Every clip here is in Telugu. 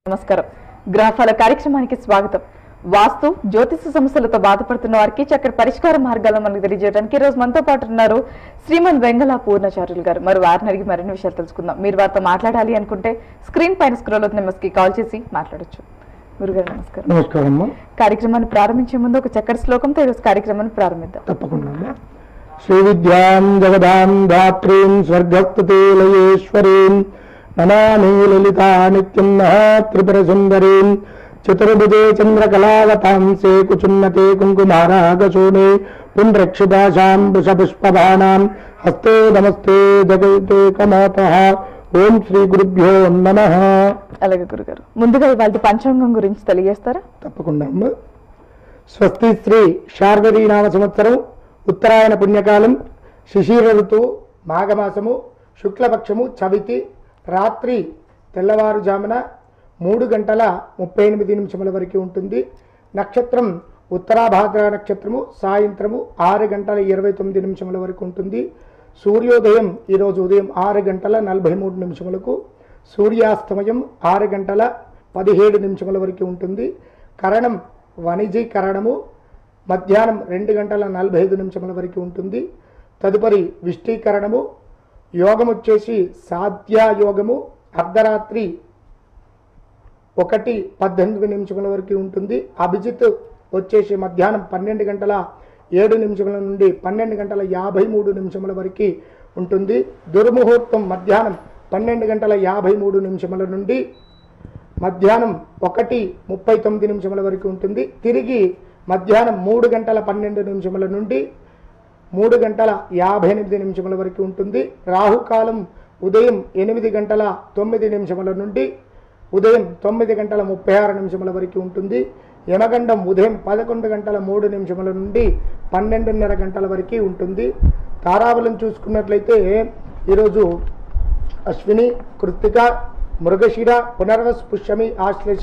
నమస్కారం గ్రాఫాల కార్యక్రమానికి స్వాగతం వాస్తు జ్యోతిష సమస్యలతో బాధపడుతున్న వారికి చక్కటి పరిష్కార మార్గాలను మనకు తెలియజేయడానికి ఈ రోజు మనతో పాటు ఉన్నారు శ్రీమన్ వెంగళ పూర్ణచార్యులు గారు మరి వారిని అడిగి మరిన్ని విషయాలు తెలుసుకుందాం మీరు వారితో మాట్లాడాలి అనుకుంటే స్క్రీన్ పైన స్క్రోల్ అవుతున్న నెంబర్స్ కి కాల్ చేసి మాట్లాడొచ్చు గురుగారు నమస్కారం నమస్కారం అమ్మా కార్యక్రమాన్ని ప్రారంభించే ముందు ఒక చక్కటి శ్లోకంతో ఈరోజు కార్యక్రమాన్ని ప్రారంభిద్దాం తప్పకుండా అమ్మా శ్రీ విద్యాం జగదాం ధాత్రీం స్వర్గస్థతే లయేశ్వరీం నమామి లలితా నిత్యం నః త్రిపుర సుందరీం చతుర్భుజే చంద్రకళావతాంసే కుచున్నతే కుంకుమారాగశోణే పుండ్రక్షిదాశాం వృషపుష్పభానాం హస్తే నమస్తే జగతే కమాతః ఓం శ్రీ గురుభ్యో నమః అలాగే గురుగారు ముందుగా ఇవాళ పంచాంగం గురించి తెలియజేస్తారా తప్పకుండా అమ్మ స్వస్తి శ్రీ శార్వరీ నామ సంవత్సరం ఉత్తరాయణ పుణ్యకాలం శిశిర ఋతువు మాఘమాసము శుక్లపక్షము చవితి రాత్రి తెల్లవారుజామున మూడు గంటల ముప్పై ఎనిమిది నిమిషముల వరకు ఉంటుంది నక్షత్రం ఉత్తరాభాద్ర నక్షత్రము సాయంత్రము ఆరు గంటల ఇరవై తొమ్మిది నిమిషముల వరకు ఉంటుంది సూర్యోదయం ఈరోజు ఉదయం ఆరు గంటల నలభై మూడు నిమిషములకు సూర్యాస్తమయం ఆరు గంటల పదిహేడు నిమిషముల వరకు ఉంటుంది కరణం వాణిజ్యీకరణము మధ్యాహ్నం రెండు గంటల నలభై ఐదు నిమిషముల వరకు ఉంటుంది తదుపరి విష్టీకరణము యోగం వచ్చేసి సాధ్యాయోగము అర్ధరాత్రి ఒకటి పద్దెనిమిది నిమిషముల వరకు ఉంటుంది అభిజిత్ వచ్చేసి మధ్యాహ్నం పన్నెండు గంటల ఏడు నిమిషముల నుండి పన్నెండు గంటల యాభై మూడు నిమిషముల వరకు ఉంటుంది దుర్ముహూర్తం మధ్యాహ్నం పన్నెండు గంటల యాభై మూడు నిమిషముల నుండి మధ్యాహ్నం ఒకటి ముప్పై తొమ్మిది నిమిషముల వరకు ఉంటుంది తిరిగి మధ్యాహ్నం మూడు గంటల పన్నెండు నిమిషముల నుండి మూడు గంటల యాభై ఎనిమిది నిమిషముల వరకు ఉంటుంది రాహుకాలం ఉదయం ఎనిమిది గంటల తొమ్మిది నిమిషముల నుండి ఉదయం తొమ్మిది గంటల ముప్పై ఆరు నిమిషముల వరకు ఉంటుంది యమగండం ఉదయం పదకొండు గంటల మూడు నిమిషముల నుండి పన్నెండున్నర గంటల వరకు ఉంటుంది తారాబలం చూసుకున్నట్లయితే ఈరోజు అశ్విని కృత్తిక మృగశిర పునర్వస్ పుష్యమి ఆశ్లేష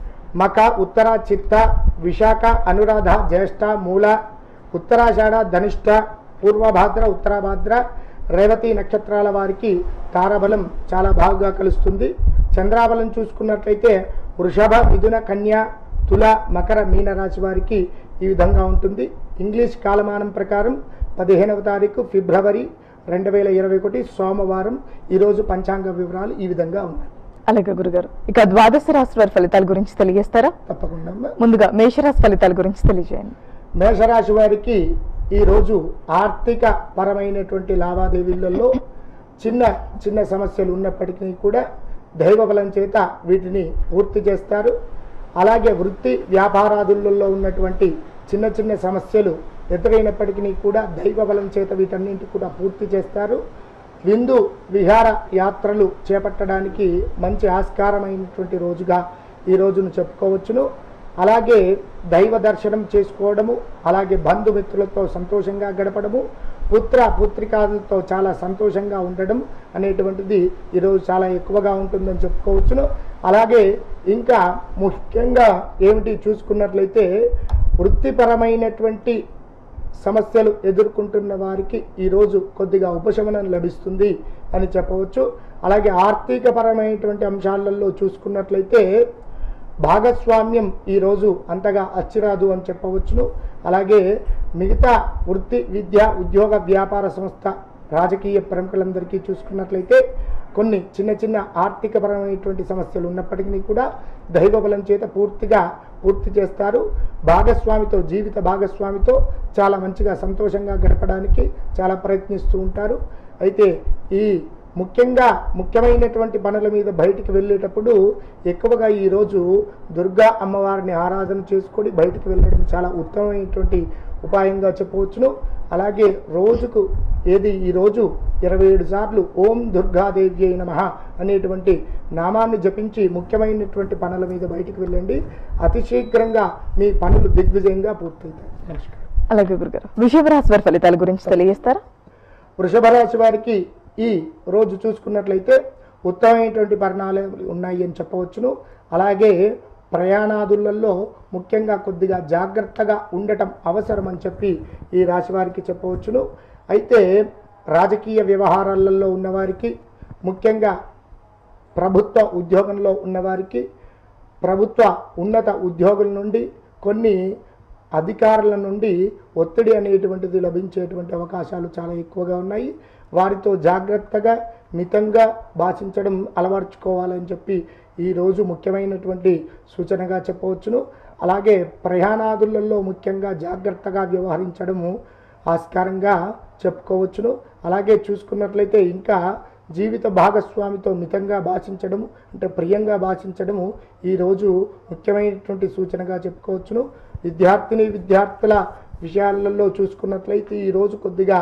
మక ఉత్తర చిత్త విశాఖ అనురాధ జ్యేష్ఠ మూల ఉత్తరాషాఢ ధనిష్ట పూర్వభాద్ర ఉత్తరాభాద్ర రేవతి నక్షత్రాల వారికి తారాబలం చాలా బాగా కలుస్తుంది చంద్రాబలం చూసుకున్నట్లయితే వృషభ మిథున కన్య తుల మకర మీన రాశి వారికి ఈ విధంగా ఉంటుంది ఇంగ్లీష్ కాలమానం ప్రకారం పదిహేనవ తారీఖు ఫిబ్రవరి రెండు వేల ఇరవై ఒకటి సోమవారం ఈరోజు పంచాంగ వివరాలు ఈ విధంగా ఉన్నాయి అలాగే గురుగారు ఇక ద్వాదశ రాశి వారి ఫలితాల గురించి తెలియజేస్తారా తప్పకుండా అమ్మా. ముందుగా మేషరాశి ఫలితాల గురించి తెలియజేయండి మేషరాశి వారికి ఈరోజు ఆర్థిక పరమైనటువంటి లావాదేవీలలో చిన్న చిన్న సమస్యలు ఉన్నప్పటికీ కూడా దైవ బలం చేత వీటిని పూర్తి చేస్తారు అలాగే వృత్తి వ్యాపారాదులలో ఉన్నటువంటి చిన్న చిన్న సమస్యలు ఎదురైనప్పటికీ కూడా దైవ బలం చేత వీటన్నింటి కూడా పూర్తి చేస్తారు విందు విహార యాత్రలు చేపట్టడానికి మంచి ఆస్కారమైనటువంటి రోజుగా ఈ రోజును చెప్పుకోవచ్చును అలాగే దైవ దర్శనం చేసుకోవడము అలాగే బంధుమిత్రులతో సంతోషంగా గడపడము పుత్ర పుత్రికాలతో చాలా సంతోషంగా ఉండడం అనేటువంటిది ఈరోజు చాలా ఎక్కువగా ఉంటుందని చెప్పుకోవచ్చును అలాగే ఇంకా ముఖ్యంగా ఏమిటి చూసుకున్నట్లయితే వృత్తిపరమైనటువంటి సమస్యలు ఎదుర్కొంటున్న వారికి ఈరోజు కొద్దిగా ఉపశమనం లభిస్తుంది అని చెప్పవచ్చు అలాగే ఆర్థికపరమైనటువంటి అంశాలలో చూసుకున్నట్లయితే భాగస్వామ్యం ఈరోజు అంతగా అచ్చిరాదు అని చెప్పవచ్చును అలాగే మిగతా వృత్తి విద్య ఉద్యోగ వ్యాపార సంస్థ రాజకీయ ప్రముఖులందరికీ చూసుకున్నట్లయితే కొన్ని చిన్న చిన్న ఆర్థికపరమైనటువంటి సమస్యలు ఉన్నప్పటికీ కూడా దైవ బలం చేత పూర్తిగా పూర్తి చేస్తారు భాగస్వామితో జీవిత భాగస్వామితో చాలా మంచిగా సంతోషంగా గడపడానికి చాలా ప్రయత్నిస్తూ ఉంటారు అయితే ఈ ముఖ్యంగా ముఖ్యమైనటువంటి పనుల మీద బయటికి వెళ్ళేటప్పుడు ఎక్కువగా ఈరోజు దుర్గా అమ్మవారిని ఆరాధన చేసుకొని బయటికి వెళ్ళడం చాలా ఉత్తమమైనటువంటి ఉపాయంగా చెప్పవచ్చును అలాగే రోజుకు ఏది ఈరోజు ఇరవై ఏడు సార్లు ఓం దుర్గాదేవి అయిన మహా అనేటువంటి నామాన్ని జపించి ముఖ్యమైనటువంటి పనుల మీద బయటికి వెళ్ళండి అతి శీఘ్రంగా మీ పనులు దిగ్విజయంగా పూర్తవుతాయి నమస్కారం అలాగే గురుగారు వృషభ రాశి వారి ఫలితాల గురించి తెలియజేస్తారా వృషభ రాశి వారికి ఈ రోజు చూసుకున్నట్లయితే ఉత్తమమైనటువంటి పరిణామాలు ఉన్నాయి అని చెప్పవచ్చును అలాగే ప్రయాణాదులలో ముఖ్యంగా కొద్దిగా జాగ్రత్తగా ఉండటం అవసరం అని చెప్పి ఈ రాశి వారికి చెప్పవచ్చును అయితే రాజకీయ వ్యవహారాలలో ఉన్నవారికి ముఖ్యంగా ప్రభుత్వ ఉద్యోగంలో ఉన్నవారికి ప్రభుత్వ ఉన్నత ఉద్యోగుల నుండి కొన్ని అధికారుల నుండి ఒత్తిడి అనేటువంటిది లభించేటువంటి అవకాశాలు చాలా ఎక్కువగా ఉన్నాయి వారితో జాగ్రత్తగా మితంగా భాషించడం అలవర్చుకోవాలని చెప్పి ఈరోజు ముఖ్యమైనటువంటి సూచనగా చెప్పవచ్చును అలాగే ప్రయాణాదులలో ముఖ్యంగా జాగ్రత్తగా వ్యవహరించడము ఆస్కారంగా చెప్పుకోవచ్చును అలాగే చూసుకున్నట్లయితే ఇంకా జీవిత భాగస్వామితో మితంగా భాషించడము అంటే ప్రియంగా భాషించడము ఈరోజు ముఖ్యమైనటువంటి సూచనగా చెప్పుకోవచ్చును విద్యార్థిని విద్యార్థుల విషయాలలో చూసుకున్నట్లయితే ఈరోజు కొద్దిగా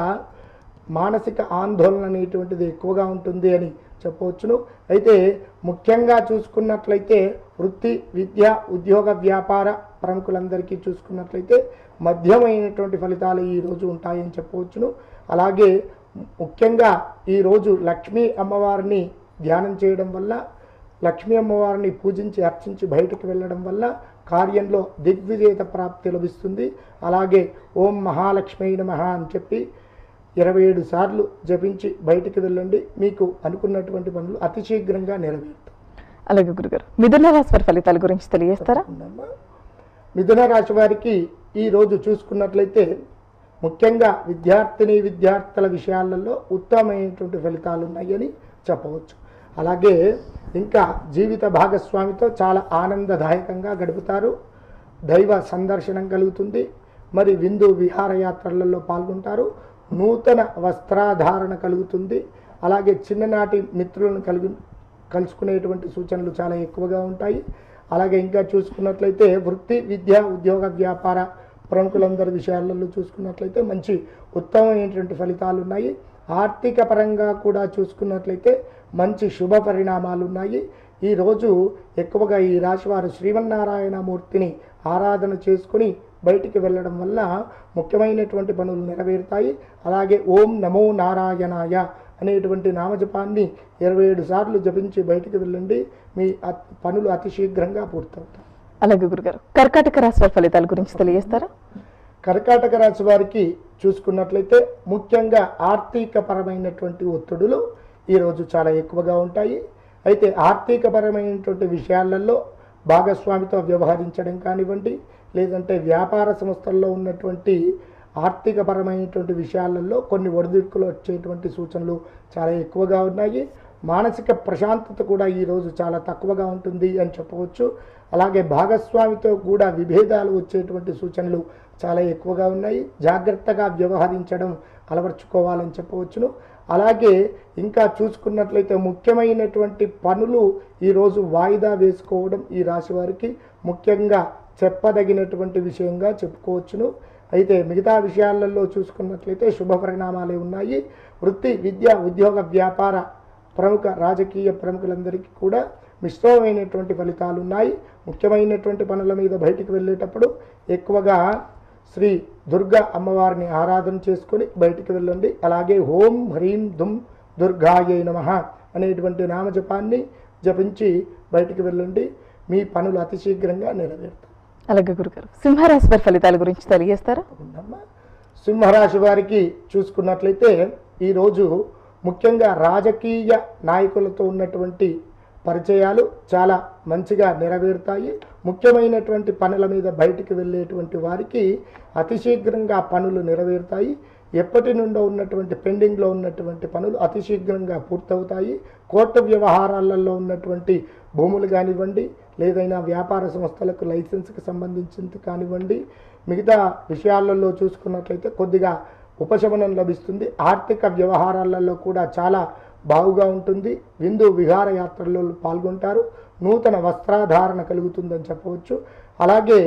మానసిక ఆందోళన అనేటువంటిది ఎక్కువగా ఉంటుంది అని చెప్పవచ్చును అయితే ముఖ్యంగా చూసుకున్నట్లయితే వృత్తి విద్య ఉద్యోగ వ్యాపార ప్రముఖులందరికీ చూసుకున్నట్లయితే మధ్యమైనటువంటి ఫలితాలు ఈరోజు ఉంటాయని చెప్పవచ్చును అలాగే ముఖ్యంగా ఈరోజు లక్ష్మీ అమ్మవారిని ధ్యానం చేయడం వల్ల లక్ష్మీ అమ్మవారిని పూజించి అర్చించి బయటకు వెళ్ళడం వల్ల కార్యంలో దిగ్విజేత ప్రాప్తి లభిస్తుంది అలాగే ఓం మహాలక్ష్మీ నమః అని చెప్పి ఇరవై ఏడు సార్లు జపించి బయటికి వెళ్ళండి మీకు అనుకున్నటువంటి పనులు అతి శీఘ్రంగా నెరవేరుతాయి అలాగే గురుగారు మిథున రాశి వారి ఫలితాల గురించి తెలియజేస్తారా ఉందమ్మా. మిథున రాశి వారికి ఈ రోజు చూసుకున్నట్లయితే ముఖ్యంగా విద్యార్థిని విద్యార్థుల విషయాలలో ఉత్తమమైనటువంటి ఫలితాలు ఉన్నాయని చెప్పవచ్చు అలాగే ఇంకా జీవిత భాగస్వామితో చాలా ఆనందదాయకంగా గడుపుతారు దైవ సందర్శనం కలుగుతుంది మరి విందు విహారయాత్రలలో పాల్గొంటారు నూతన వస్త్రాధారణ కలుగుతుంది అలాగే చిన్ననాటి మిత్రులను కలిగి కలుసుకునేటువంటి సూచనలు చాలా ఎక్కువగా ఉంటాయి అలాగే ఇంకా చూసుకున్నట్లయితే వృత్తి విద్య ఉద్యోగ వ్యాపార ప్రముఖులందరి విషయాలలో చూసుకున్నట్లయితే మంచి ఉత్తమమైనటువంటి ఫలితాలు ఉన్నాయి ఆర్థిక పరంగా కూడా చూసుకున్నట్లయితే మంచి శుభ పరిణామాలు ఉన్నాయి ఈరోజు ఎక్కువగా ఈ రాశివారు శ్రీమన్నారాయణ మూర్తిని ఆరాధన చేసుకుని బయటికి వెళ్ళడం వల్ల ముఖ్యమైనటువంటి పనులు నెరవేరుతాయి అలాగే ఓం నమో నారాయణాయ అనేటువంటి నామజపాన్ని ఇరవై ఏడు సార్లు జపించి బయటికి వెళ్ళండి మీ అత్- పనులు అతి శీఘ్రంగా పూర్తవుతాయి అలాగే గురుగారు కర్కాటక రాశి వారి ఫలితాల గురించి తెలియజేస్తారా కర్కాటక రాశి వారికి చూసుకున్నట్లయితే ముఖ్యంగా ఆర్థిక పరమైనటువంటి ఒత్తిడులు ఈరోజు చాలా ఎక్కువగా ఉంటాయి అయితే ఆర్థిక పరమైనటువంటి విషయాలలో భాగస్వామితో వ్యవహరించడం కానివ్వండి లేదంటే వ్యాపార సంస్థల్లో ఉన్నటువంటి ఆర్థిక పరమైనటువంటి విషయాలలో కొన్ని ఒడిదుడుకులు వచ్చేటువంటి సూచనలు చాలా ఎక్కువగా ఉన్నాయి మానసిక ప్రశాంతత కూడా ఈరోజు చాలా తక్కువగా ఉంటుంది అని చెప్పవచ్చు అలాగే భాగస్వామితో కూడా విభేదాలు వచ్చేటువంటి సూచనలు చాలా ఎక్కువగా ఉన్నాయి జాగ్రత్తగా వ్యవహరించడం అలవర్చుకోవాలని చెప్పవచ్చును అలాగే ఇంకా చూసుకున్నట్లయితే ముఖ్యమైనటువంటి పనులు ఈరోజు వాయిదా వేసుకోవడం ఈ రాశి వారికి ముఖ్యంగా చెప్పదగినటువంటి విషయంగా చెప్పుకోవచ్చును అయితే మిగతా విషయాలలో చూసుకున్నట్లయితే శుభ పరిణామాలే ఉన్నాయి వృత్తి విద్య ఉద్యోగ వ్యాపార ప్రముఖ రాజకీయ ప్రముఖులందరికీ కూడా మిశ్రమమైనటువంటి ఫలితాలు ఉన్నాయి ముఖ్యమైనటువంటి పనుల మీద బయటికి వెళ్ళేటప్పుడు ఎక్కువగా శ్రీ దుర్గా అమ్మవారిని ఆరాధన చేసుకొని బయటికి వెళ్ళండి అలాగే ఓం హ్రీం దుమ్ దుర్గాయై నమః అనేటువంటి నామజపాన్ని జపించి బయటికి వెళ్ళండి మీ పనులు అతి శీఘ్రంగా నెరవేరుతాయి అలాగే గురుగారు సింహరాశి వారి ఫలితాల గురించి తెలియజేస్తారా తప్పకుండామ్మా. సింహరాశి వారికి చూసుకున్నట్లయితే ఈరోజు ముఖ్యంగా రాజకీయ నాయకులతో ఉన్నటువంటి పరిచయాలు చాలా మంచిగా నెరవేరుతాయి ముఖ్యమైనటువంటి పనుల మీద బయటికి వెళ్ళేటువంటి వారికి అతి శీఘ్రంగా పనులు నెరవేరుతాయి ఎప్పటి నుండో ఉన్నటువంటి పెండింగ్లో ఉన్నటువంటి పనులు అతి శీఘ్రంగా పూర్తవుతాయి కోర్టు వ్యవహారాలలో ఉన్నటువంటి భూములు కానివ్వండి లేదైనా వ్యాపార సంస్థలకు లైసెన్స్కి సంబంధించింది కానివ్వండి మిగతా విషయాలలో చూసుకున్నట్లయితే కొద్దిగా ఉపశమనం లభిస్తుంది ఆర్థిక వ్యవహారాలలో కూడా చాలా బాగుగా ఉంటుంది విందు విహారయాత్రల్లో పాల్గొంటారు నూతన వస్త్రాధారణ కలుగుతుందని చెప్పవచ్చు అలాగే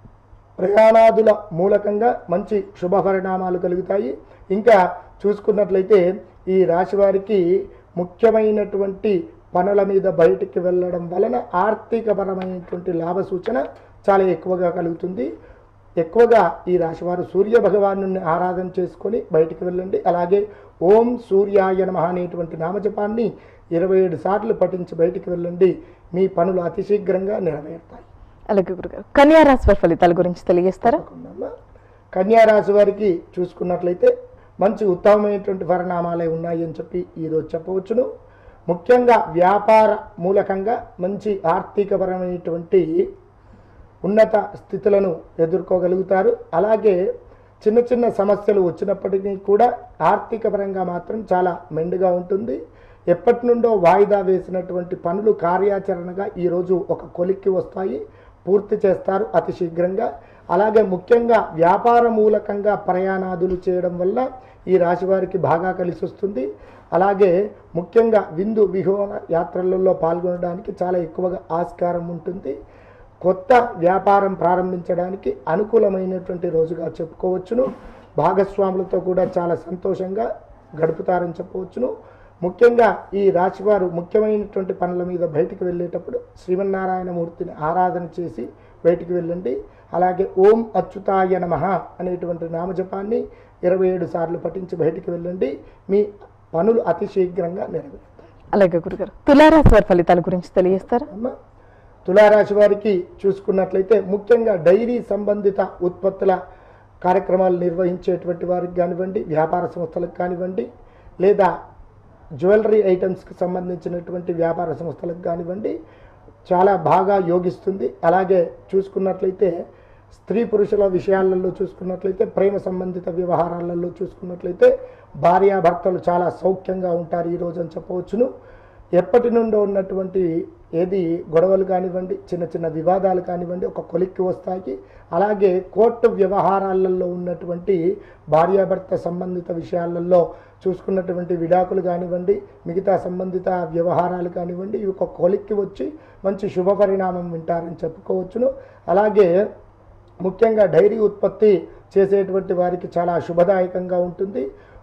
ప్రయాణాదుల మూలకంగా మంచి శుభ పరిణామాలు కలుగుతాయి ఇంకా చూసుకున్నట్లయితే ఈ రాశి వారికి ముఖ్యమైనటువంటి పనుల మీద బయటికి వెళ్ళడం వలన ఆర్థికపరమైనటువంటి లాభ సూచన చాలా ఎక్కువగా కలుగుతుంది ఎక్కువగా ఈ రాశివారు సూర్య భగవాను ఆరాధన చేసుకొని బయటికి వెళ్ళండి అలాగే ఓం సూర్యాయ నమః అనేటువంటి నామజపాన్ని ఇరవై ఏడు సార్లు పఠించి బయటికి వెళ్ళండి మీ పనులు అతి శీఘ్రంగా నెరవేరుతాయి అలాగే గురుగారు కన్యా రాశి వారి ఫలితాల గురించి తెలియజేస్తారా తప్పకుండామ్మా. కన్యా రాశి వారికి చూసుకున్నట్లయితే మంచి ఉత్తమమైనటువంటి పరిణామాలే ఉన్నాయి అని చెప్పి ఈరోజు చెప్పవచ్చును ముఖ్యంగా వ్యాపార మూలకంగా మంచి ఆర్థికపరమైనటువంటి ఉన్నత స్థితులను ఎదుర్కోగలుగుతారు అలాగే చిన్న చిన్న సమస్యలు వచ్చినప్పటికీ కూడా ఆర్థిక పరంగా మాత్రం చాలా మెండుగా ఉంటుంది ఎప్పటి నుండో వాయిదా వేసినటువంటి పనులు కార్యాచరణగా ఈరోజు ఒక కొలిక్కి వస్తాయి పూర్తి చేస్తారు అతి శీఘ్రంగా అలాగే ముఖ్యంగా వ్యాపార మూలకంగా ప్రయాణాదులు చేయడం వల్ల ఈ రాశి వారికి బాగా కలిసి వస్తుంది అలాగే ముఖ్యంగా విందు విహోర యాత్రలలో పాల్గొనడానికి చాలా ఎక్కువగా ఆస్కారం ఉంటుంది కొత్త వ్యాపారం ప్రారంభించడానికి అనుకూలమైనటువంటి రోజుగా చెప్పుకోవచ్చును భాగస్వాములతో కూడా చాలా సంతోషంగా గడుపుతారని చెప్పవచ్చును ముఖ్యంగా ఈ రాశివారు ముఖ్యమైనటువంటి పనుల మీద బయటికి వెళ్ళేటప్పుడు శ్రీమన్నారాయణమూర్తిని ఆరాధన చేసి బయటికి వెళ్ళండి అలాగే ఓం అచ్యుతాయ నమ అనేటువంటి నామజపాన్ని ఇరవై ఏడు సార్లు పఠించి బయటికి వెళ్ళండి మీ పనులు అతి శీఘ్రంగా నెరవేరుతాయి అలాగే గురుగారు తులారాశి వారి ఫలితాల గురించి తెలియజేస్తారా అమ్మ తులారాశి వారికి చూసుకున్నట్లయితే ముఖ్యంగా డైరీ సంబంధిత ఉత్పత్తుల కార్యక్రమాలు నిర్వహించేటువంటి వారికి కానివ్వండి వ్యాపార సంస్థలకు కానివ్వండి లేదా జ్యువెలరీ ఐటమ్స్కి సంబంధించినటువంటి వ్యాపార సంస్థలకు కానివ్వండి చాలా బాగా యోగిస్తుంది అలాగే చూసుకున్నట్లయితే స్త్రీ పురుషుల విషయాలలో చూసుకున్నట్లయితే ప్రేమ సంబంధిత వ్యవహారాలలో చూసుకున్నట్లయితే భార్యాభర్తలు చాలా సౌఖ్యంగా ఉంటారు ఈ రోజు అని చెప్పవచ్చును ఎప్పటి నుండో ఉన్నటువంటి ఏది గొడవలు కానివ్వండి చిన్న చిన్న వివాదాలు కానివ్వండి ఒక కొలిక్కి వస్తాయి అలాగే కోర్టు వ్యవహారాలలో ఉన్నటువంటి భార్యాభర్త సంబంధిత విషయాలలో చూసుకున్నటువంటి విడాకులు కానివ్వండి మిగతా సంబంధిత వ్యవహారాలు కానివ్వండి ఇవి ఒక కొలిక్కి వచ్చి మంచి శుభ పరిణామం వింటారని చెప్పుకోవచ్చును అలాగే ముఖ్యంగా డైరీ ఉత్పత్తి చేసేటువంటి వారికి చాలా శుభదాయకంగా ఉంటుంది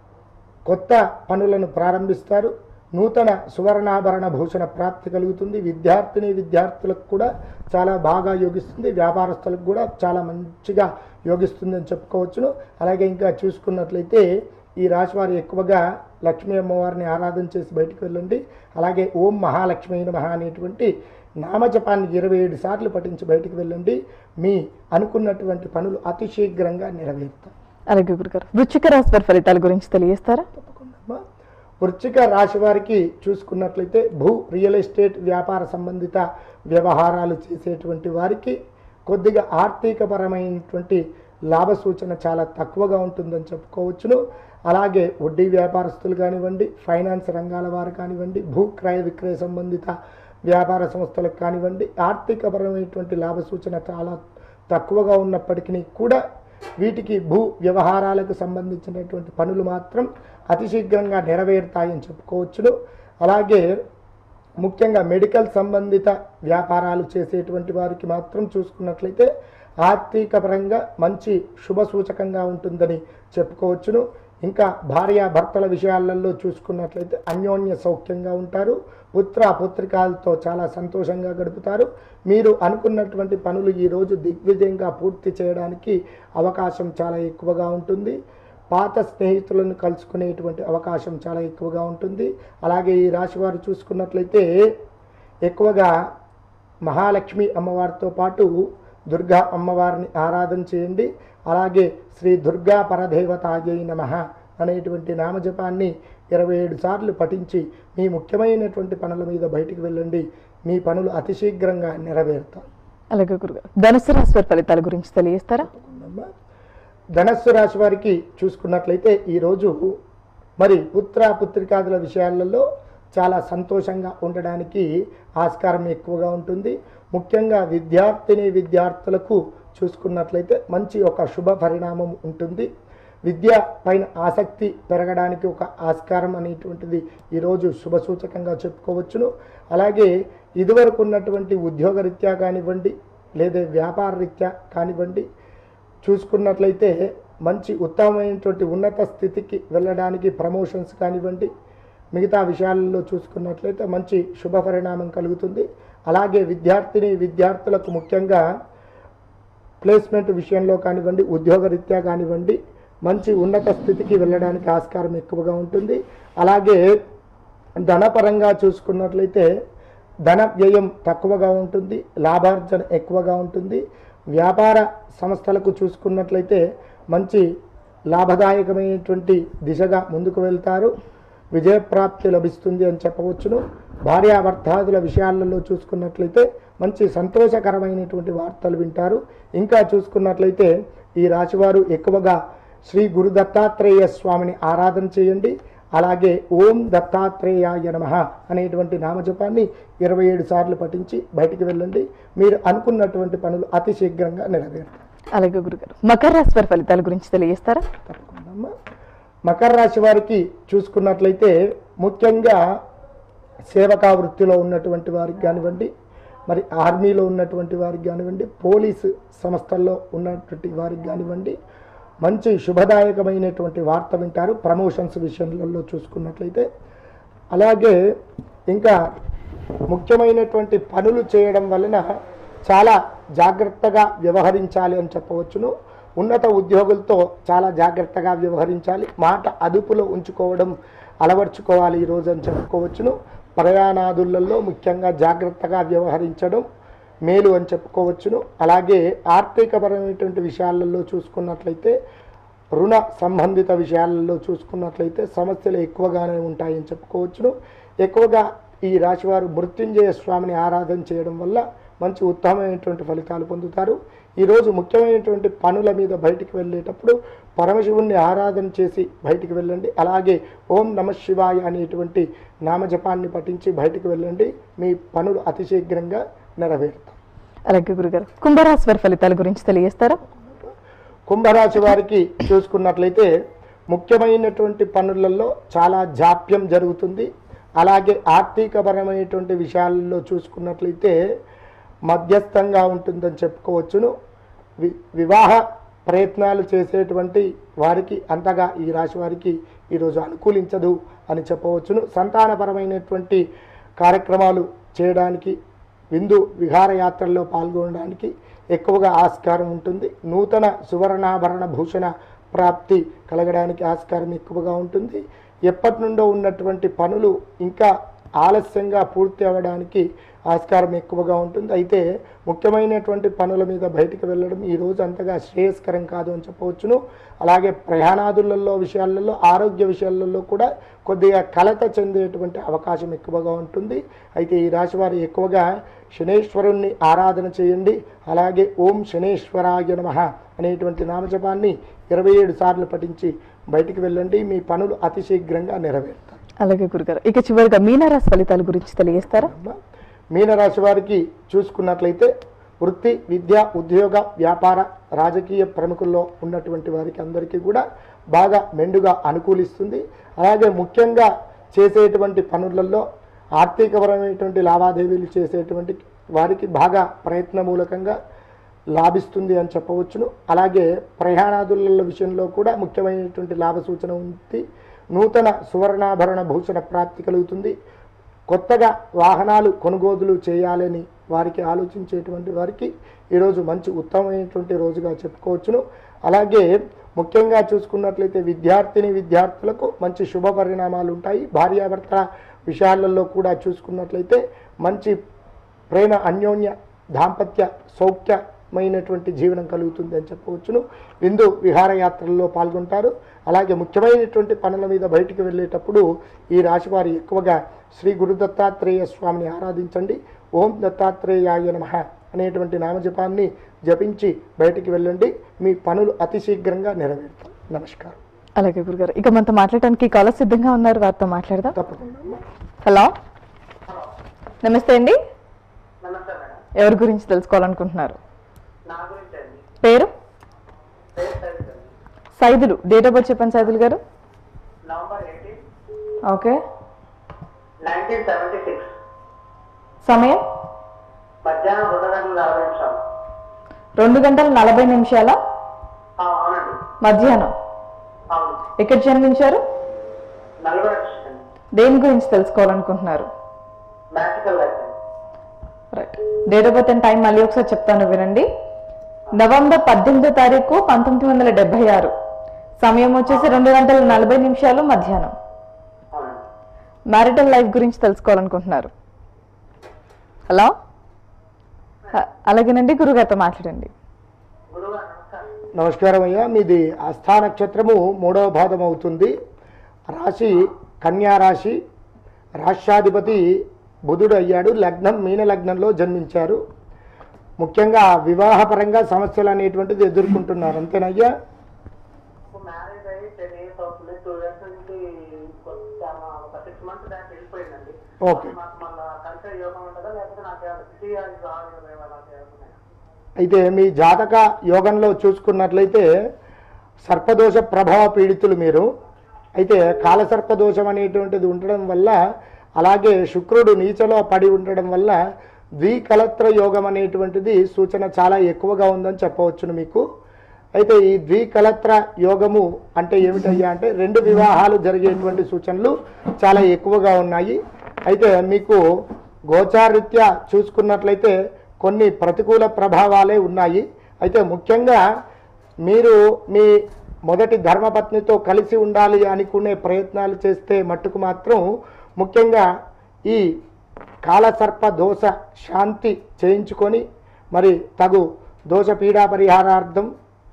కొత్త పనులను ప్రారంభిస్తారు నూతన సువర్ణాభరణ భూషణ ప్రాప్తి కలుగుతుంది విద్యార్థిని విద్యార్థులకు కూడా చాలా బాగా యోగిస్తుంది వ్యాపారస్తులకు కూడా చాలా మంచిగా యోగిస్తుంది అని చెప్పుకోవచ్చును అలాగే ఇంకా చూసుకున్నట్లయితే ఈ రాశి వారు ఎక్కువగా లక్ష్మీ అమ్మవారిని ఆరాధన చేసి బయటికి వెళ్ళండి అలాగే ఓం మహాలక్ష్మి మహా అనేటువంటి నామజపాన్ని ఇరవై ఏడు సార్లు పఠించి బయటికి వెళ్ళండి మీ అనుకున్నటువంటి పనులు అతి శీఘ్రంగా నెరవేరుతాయి అలాగే గురుగారు వృచ్చిక రాశి వారి ఫలితాల గురించి తెలియజేస్తారా తప్పకుండా వృశ్చిక రాశి వారికి చూసుకున్నట్లయితే భూ రియల్ ఎస్టేట్ వ్యాపార సంబంధిత వ్యవహారాలు చేసేటువంటి వారికి కొద్దిగా ఆర్థికపరమైనటువంటి లాభ సూచన చాలా తక్కువగా ఉంటుందని చెప్పుకోవచ్చును అలాగే వడ్డీ వ్యాపారస్తులు కానివ్వండి ఫైనాన్స్ రంగాల వారు కానివ్వండి భూ క్రయ విక్రయ సంబంధిత వ్యాపార సంస్థలకు కానివ్వండి ఆర్థికపరమైనటువంటి లాభ సూచన చాలా తక్కువగా ఉన్నప్పటికీ కూడా వీటికి భూ వ్యవహారాలకు సంబంధించినటువంటి పనులు మాత్రం అతి శీఘ్రంగా నెరవేరుతాయని చెప్పుకోవచ్చును అలాగే ముఖ్యంగా మెడికల్ సంబంధిత వ్యాపారాలు చేసేటువంటి వారికి మాత్రం చూసుకున్నట్లయితే ఆర్థిక పరంగా మంచి శుభ సూచకంగా ఉంటుందని చెప్పుకోవచ్చును ఇంకా భార్య భర్తల విషయాలలో చూసుకున్నట్లయితే అన్యోన్య సౌఖ్యంగా ఉంటారు పుత్ర పుత్రికాలతో చాలా సంతోషంగా గడుపుతారు మీరు అనుకున్నటువంటి పనులు ఈరోజు దిగ్విజయంగా పూర్తి చేయడానికి అవకాశం చాలా ఎక్కువగా ఉంటుంది పాత స్నేహితులను కలుసుకునేటువంటి అవకాశం చాలా ఎక్కువగా ఉంటుంది అలాగే ఈ రాశి వారు చూసుకున్నట్లయితే ఎక్కువగా మహాలక్ష్మి అమ్మవారితో పాటు దుర్గా అమ్మవారిని ఆరాధన చేయండి అలాగే శ్రీ దుర్గా పరదేవతాయై నమ అనేటువంటి నామజపాన్ని ఇరవై ఏడు సార్లు పఠించి మీ ముఖ్యమైనటువంటి పనుల మీద బయటికి వెళ్ళండి మీ పనులు అతి శీఘ్రంగా నెరవేరుతాయి అలాగే గురుగారు ధనుసు రాశి వారి ఫలితాల గురించి తెలియజేస్తారా తప్పకుండా. ధనస్సు రాశి వారికి చూసుకున్నట్లయితే ఈరోజు మరి పుత్ర పుత్రికాదుల విషయాలలో చాలా సంతోషంగా ఉండడానికి ఆస్కారం ఎక్కువగా ఉంటుంది ముఖ్యంగా విద్యార్థిని విద్యార్థులకు చూసుకున్నట్లయితే మంచి ఒక శుభ పరిణామం ఉంటుంది విద్య పైన ఆసక్తి పెరగడానికి ఒక ఆస్కారం అనేటువంటిది ఈరోజు శుభ సూచకంగా చెప్పుకోవచ్చును అలాగే ఇదివరకు ఉన్నటువంటి ఉద్యోగరీత్యా కానివ్వండి లేదా వ్యాపార రీత్యా కానివ్వండి చూసుకున్నట్లయితే మంచి ఉత్తమమైనటువంటి ఉన్నత స్థితికి వెళ్ళడానికి ప్రమోషన్స్ కానివ్వండి మిగతా విషయాలలో చూసుకున్నట్లయితే మంచి శుభ పరిణామం కలుగుతుంది అలాగే విద్యార్థిని విద్యార్థులకు ముఖ్యంగా ప్లేస్మెంట్ విషయంలో కానివ్వండి ఉద్యోగరీత్యా కానివ్వండి మంచి ఉన్నత స్థితికి వెళ్ళడానికి ఆస్కారం ఎక్కువగా ఉంటుంది అలాగే ధనపరంగా చూసుకున్నట్లయితే ధన వ్యయం తక్కువగా ఉంటుంది లాభార్జన ఎక్కువగా ఉంటుంది వ్యాపార సంస్థలకు చూసుకున్నట్లయితే మంచి లాభదాయకమైనటువంటి దిశగా ముందుకు వెళ్తారు విజయప్రాప్తి లభిస్తుంది అని చెప్పవచ్చును భార్యాభర్తాదుల విషయాలలో చూసుకున్నట్లయితే మంచి సంతోషకరమైనటువంటి వార్తలు వింటారు ఇంకా చూసుకున్నట్లయితే ఈ రాశివారు ఎక్కువగా శ్రీ గురు దత్తాత్రేయ స్వామిని ఆరాధన చేయండి అలాగే ఓం దత్తాత్రేయాయ నమ అనేటువంటి నామజపాన్ని ఇరవై ఏడు సార్లు పఠించి బయటికి వెళ్ళండి మీరు అనుకున్నటువంటి పనులు అతి శీఘ్రంగా నెరవేరుతాయి అలాగే గురుగారు మకర రాశి వారి ఫలితాల గురించి తెలియజేస్తారా తప్పకుండా అమ్మా. మకర రాశి వారికి చూసుకున్నట్లయితే ముఖ్యంగా సేవకా వృత్తిలో ఉన్నటువంటి వారికి కానివ్వండి మరి ఆర్మీలో ఉన్నటువంటి వారికి కానివ్వండి పోలీసు సంస్థల్లో ఉన్నటువంటి వారికి కానివ్వండి మంచి శుభదాయకమైనటువంటి వార్త వింటారు ప్రమోషన్స్ విషయంలో చూసుకున్నట్లయితే అలాగే ఇంకా ముఖ్యమైనటువంటి పనులు చేయడం వలన చాలా జాగ్రత్తగా వ్యవహరించాలి అని చెప్పవచ్చును ఉన్నత ఉద్యోగులతో చాలా జాగ్రత్తగా వ్యవహరించాలి మాట అదుపులో ఉంచుకోవడం అలవర్చుకోవాలి ఈరోజు అని చెప్పుకోవచ్చును ప్రయాణాదులలో ముఖ్యంగా జాగ్రత్తగా వ్యవహరించడం మేలు అని చెప్పుకోవచ్చును అలాగే ఆర్థికపరమైనటువంటి విషయాలలో చూసుకున్నట్లయితే రుణ సంబంధిత విషయాలలో చూసుకున్నట్లయితే సమస్యలు ఎక్కువగానే ఉంటాయని చెప్పుకోవచ్చును ఎక్కువగా ఈ రాశివారు మృత్యుంజయ స్వామిని ఆరాధన చేయడం వల్ల మంచి ఉత్తమమైనటువంటి ఫలితాలు పొందుతారు ఈరోజు ముఖ్యమైనటువంటి పనుల మీద బయటికి వెళ్ళేటప్పుడు పరమశివుణ్ణి ఆరాధన చేసి బయటికి వెళ్ళండి అలాగే ఓం నమ శివాయ అనేటువంటి నామజపాన్ని పఠించి బయటికి వెళ్ళండి మీ పనులు అతి శీఘ్రంగా నెరవేరుతాయి అలాగే గురుగారు కుంభరాశి వారి ఫలితాల గురించి తెలియజేస్తారా కుంభరాశి వారికి చూసుకున్నట్లయితే ముఖ్యమైనటువంటి పనులలో చాలా జాప్యం జరుగుతుంది అలాగే ఆర్థికపరమైనటువంటి విషయాలలో చూసుకున్నట్లయితే మధ్యస్థంగా ఉంటుందని చెప్పుకోవచ్చును వి వివాహ ప్రయత్నాలు చేసేటువంటి వారికి అంతగా ఈ రాశి వారికి ఈరోజు అనుకూలించదు అని చెప్పవచ్చును సంతానపరమైనటువంటి కార్యక్రమాలు చేయడానికి విందు విహారయాత్రల్లో పాల్గొనడానికి ఎక్కువగా ఆస్కారం ఉంటుంది నూతన సువర్ణాభరణ భూషణ ప్రాప్తి కలగడానికి ఆస్కారం ఎక్కువగా ఉంటుంది ఎప్పటి నుండో ఉన్నటువంటి పనులు ఇంకా ఆలస్యంగా పూర్తి అవ్వడానికి ఆస్కారం ఎక్కువగా ఉంటుంది అయితే ముఖ్యమైనటువంటి పనుల మీద బయటికి వెళ్ళడం ఈ రోజు అంతగా శ్రేయస్కరం కాదు అని చెప్పవచ్చును అలాగే ప్రయాణాదులలో విషయాలలో ఆరోగ్య విషయాలలో కూడా కొద్దిగా కలత చెందేటువంటి అవకాశం ఎక్కువగా ఉంటుంది అయితే ఈ రాశి వారు ఎక్కువగా శనేశ్వరుణ్ణి ఆరాధన చేయండి అలాగే ఓం శనేశ్వరాయ నమ అనేటువంటి నామజపాన్ని ఇరవై ఏడు సార్లు పఠించి బయటికి వెళ్ళండి మీ పనులు అతి శీఘ్రంగా నెరవేరుతాయి అలాగే గురుగారు ఇక చివరిగా మీనరాశి ఫలితాల గురించి తెలియజేస్తారా అమ్మా. మీనరాశి వారికి చూసుకున్నట్లయితే వృత్తి విద్య ఉద్యోగ వ్యాపార రాజకీయ ప్రముఖుల్లో ఉన్నటువంటి వారికి అందరికీ కూడా బాగా మెండుగా అనుకూలిస్తుంది అలాగే ముఖ్యంగా చేసేటువంటి పనులలో ఆర్థికపరమైనటువంటి లావాదేవీలు చేసేటువంటి వారికి బాగా ప్రయత్నమూలకంగా లాభిస్తుంది అని చెప్పవచ్చును అలాగే ప్రయాణాదుల విషయంలో కూడా ముఖ్యమైనటువంటి లాభ సూచన ఉంది నూతన సువర్ణాభరణ భూషణ ప్రాప్తి కలుగుతుంది కొత్తగా వాహనాలు కొనుగోలులు చేయాలని వారికి ఆలోచించేటువంటి వారికి ఈరోజు మంచి ఉత్తమమైనటువంటి రోజుగా చెప్పుకోవచ్చును అలాగే ముఖ్యంగా చూసుకున్నట్లయితే విద్యార్థిని విద్యార్థులకు మంచి శుభ పరిణామాలు ఉంటాయి భార్యాభర్తల విషయాలలో కూడా చూసుకున్నట్లయితే మంచి ప్రేమ అన్యోన్య దాంపత్య సౌఖ్యమైనటువంటి జీవనం కలుగుతుంది అని చెప్పవచ్చును విందు విహారయాత్రల్లో పాల్గొంటారు అలాగే ముఖ్యమైనటువంటి పనుల మీద బయటికి వెళ్ళేటప్పుడు ఈ రాశివారు ఎక్కువగా శ్రీ గురు దత్తాత్రేయ స్వామిని ఆరాధించండి ఓం దత్తాత్రేయాయ నమ అనేటువంటి నామజపాన్ని జపించి బయటికి వెళ్ళండి మీ పనులు అతి శీఘ్రంగా నెరవేరుతాయి నమస్కారం అలాగే గురుగారు ఇక మనతో మాట్లాడటానికి కాలర్ సిద్ధంగా ఉన్నారు వారితో మాట్లాడదాం తప్పకుండా అమ్మా. హలో నమస్తే అండి నమస్తే మేడం ఎవరి గురించి తెలుసుకోవాలనుకుంటున్నారు నా గురించి అండి పేరు పేరు సైజ్ అండి సైదులు డేట్ ఆఫ్ బర్త్ చెప్పండి Saidulu garu November eighteen okay nineteen seventy six సమయం మధ్యాహ్నం రెండు గంటల నలభై నిమిషాలు రెండు గంటల నలభై నిమిషాల ఆ, అవునండి మధ్యాహ్నం అవును ఎక్కడ జన్మించారు నలభై నిమిషాలు దేని గురించి తెలుసుకోవాలనుకుంటున్నారు మ్యాజికల్ లైఫ్ అండి right date of birth and time మళ్ళీ ఒకసారి చెప్తాను వినండి నవంబర్ పద్దెనిమిదో తారీఖు పంతొమ్మిది వందల డెబ్బై ఆరు సమయం వచ్చేసి రెండు గంటల నలభై నిమిషాలు మధ్యాహ్నం అవునండి మ్యారిటల్ లైఫ్ గురించి తెలుసుకోవాలనుకుంటున్నారు హలో అ- అలాగేనండి గురుగారితో మాట్లాడండి గురుగారు నమస్కారం నమస్కారం అయ్యా మీది ఆస్థా నక్షత్రము మూడవ భాగం అవుతుంది రాశి కన్యా రాశి రాష్ట్రాధిపతి బుధుడు అయ్యాడు లగ్నం మీన లగ్నంలో జన్మించారు ముఖ్యంగా వివాహపరంగా సమస్యలు అనేటువంటిది ఎదుర్కొంటున్నారు అంతేనయ్యా ఇప్పుడు మ్యారేజ్ అయ్యి టెన్ ఇయర్స్ అవుతుంది టూ ఇయర్స్ నుంచి కొంచెం ఒక సిక్స్ మంత్స్ బ్యాక్ వెళ్ళిపోయిందండి ఓకే. మాకు మళ్ళీ కలిసే యోగం ఉంటుందా లేకపోతే నాకు ఏమైనా సిటీ రావాలి అలాంటి ఏమైనా అయితే మీ జాతక యోగంలో చూసుకున్నట్లయితే సర్పదోష ప్రభావ పీడితులు మీరు అయితే కాలసర్పదోషం అనేటువంటిది ఉండడం వల్ల అలాగే శుక్రుడు నీచలో పడి ఉండడం వల్ల ద్వికలత్ర యోగం అనేటువంటిది సూచన చాలా ఎక్కువగా ఉందని చెప్పవచ్చును మీకు అయితే ఈ ద్వికలత్ర యోగము అంటే ఏమిటయ్యా అంటే రెండు వివాహాలు జరిగేటువంటి సూచనలు చాలా ఎక్కువగా ఉన్నాయి అయితే మీకు గోచారీత్యా చూసుకున్నట్లయితే కొన్ని ప్రతికూల ప్రభావాలే ఉన్నాయి అయితే ముఖ్యంగా మీరు మీ మొదటి ధర్మపత్నితో కలిసి ఉండాలి అనుకునే ప్రయత్నాలు చేస్తే మట్టుకు మాత్రం ముఖ్యంగా ఈ కాలసర్ప దోష శాంతి చేయించుకొని మరి తగు దోష పీడా పరిహారార్థం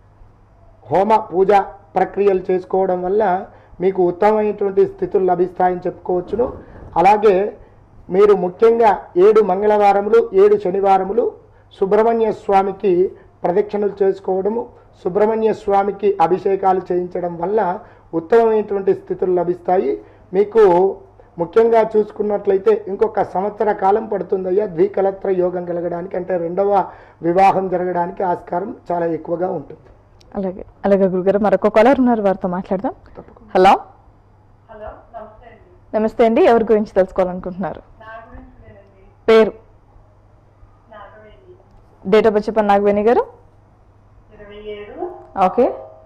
హోమ పూజ ప్రక్రియలు చేసుకోవడం వల్ల మీకు ఉత్తమమైనటువంటి స్థితులు లభిస్తాయని చెప్పుకోవచ్చును అలాగే మీరు ముఖ్యంగా ఏడు మంగళవారములు ఏడు శనివారములు సుబ్రహ్మణ్య స్వామికి ప్రదక్షిణలు చేసుకోవడము సుబ్రహ్మణ్య స్వామికి అభిషేకాలు చేయించడం వల్ల ఉత్తమమైనటువంటి స్థితులు లభిస్తాయి మీకు ముఖ్యంగా చూసుకున్నట్లయితే ఇంకొక సంవత్సర కాలం పడుతుందయ్యా ద్వికలత్ర యోగం కలగడానికి అంటే రెండవ వివాహం జరగడానికి ఆస్కారం చాలా ఎక్కువగా ఉంటుంది అలాగే అలాగే గురుగారు మరొక కాలర్ ఉన్నారు వారితో మాట్లాడదాం హలో హలో నమస్తే అండి నమస్తే అండి ఎవరి గురించి తెలుసుకోవాలనుకుంటున్నారు నా గురించి లేదండి పేరు నాగవేణి డేట్ ఆఫ్ బర్త్ చెప్పండి నాగవేణి గారు ఇరవై ఏడు ఓకే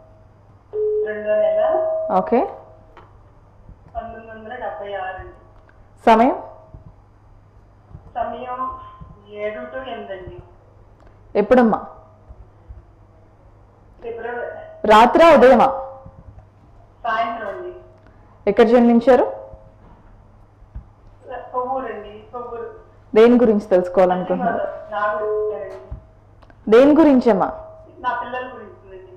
రెండో నెల ఓకే పంతొమ్మిది వందల డెబ్బై ఆరు అండి సమయం సమయం ఏడు టు ఎనిమిది అండి ఎప్పుడమ్మా ఫిబ్రవరి రాత్రా ఉదయమా సాయంత్రం అండి ఎక్కడ జన్మించారు కొవ్వూరు అండి కొవ్వూరు దేని గురించి తెలుసుకోవాలనుకుంటున్నారు నా గురించి అండి దేని గురించి అమ్మా నా పిల్లల గురించి అండి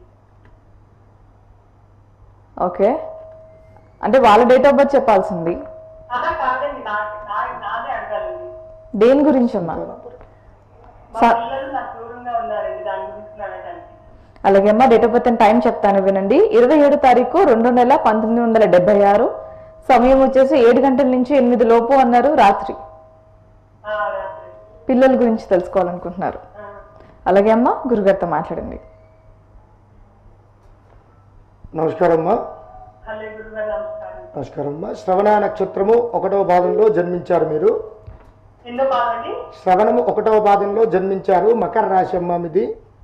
ఓకే అంటే వాళ్ళ డేట్ ఆఫ్ బర్త్ చెప్పాల్సింది ఆహా కాదండి నా నా- నాదే అడగాలండి దేని గురించి అమ్మా మా స- పిల్లలు నాకు దూరంగా ఉన్నారండి దాని గురించి అడగడానికి అలాగే అమ్మా date of birth and time చెప్తాను వినండి ఇరవై ఏడు తారీఖు రెండు నెల పంతొమ్మిది వందల డెబ్బై ఆరు సమయం వచ్చేసి ఏడు గంటల నుంచి ఎనిమిది లోపు అన్నారు రాత్రి ఆ, రాత్రి పిల్లల గురించి తెలుసుకోవాలనుకుంటున్నారు ఆ, అలాగే అమ్మా గురుగారితో మాట్లాడండి నమస్కారం అమ్మా హలో గురుగారు నమస్కారం నమస్కారం అమ్మా శ్రవణ నక్షత్రము ఒకటవ పాదంలో జన్మించారు మీరు ఎన్నో బాధండి శ్రవణము ఒకటవ పాదంలో జన్మించారు మకర రాశి అమ్మ మీది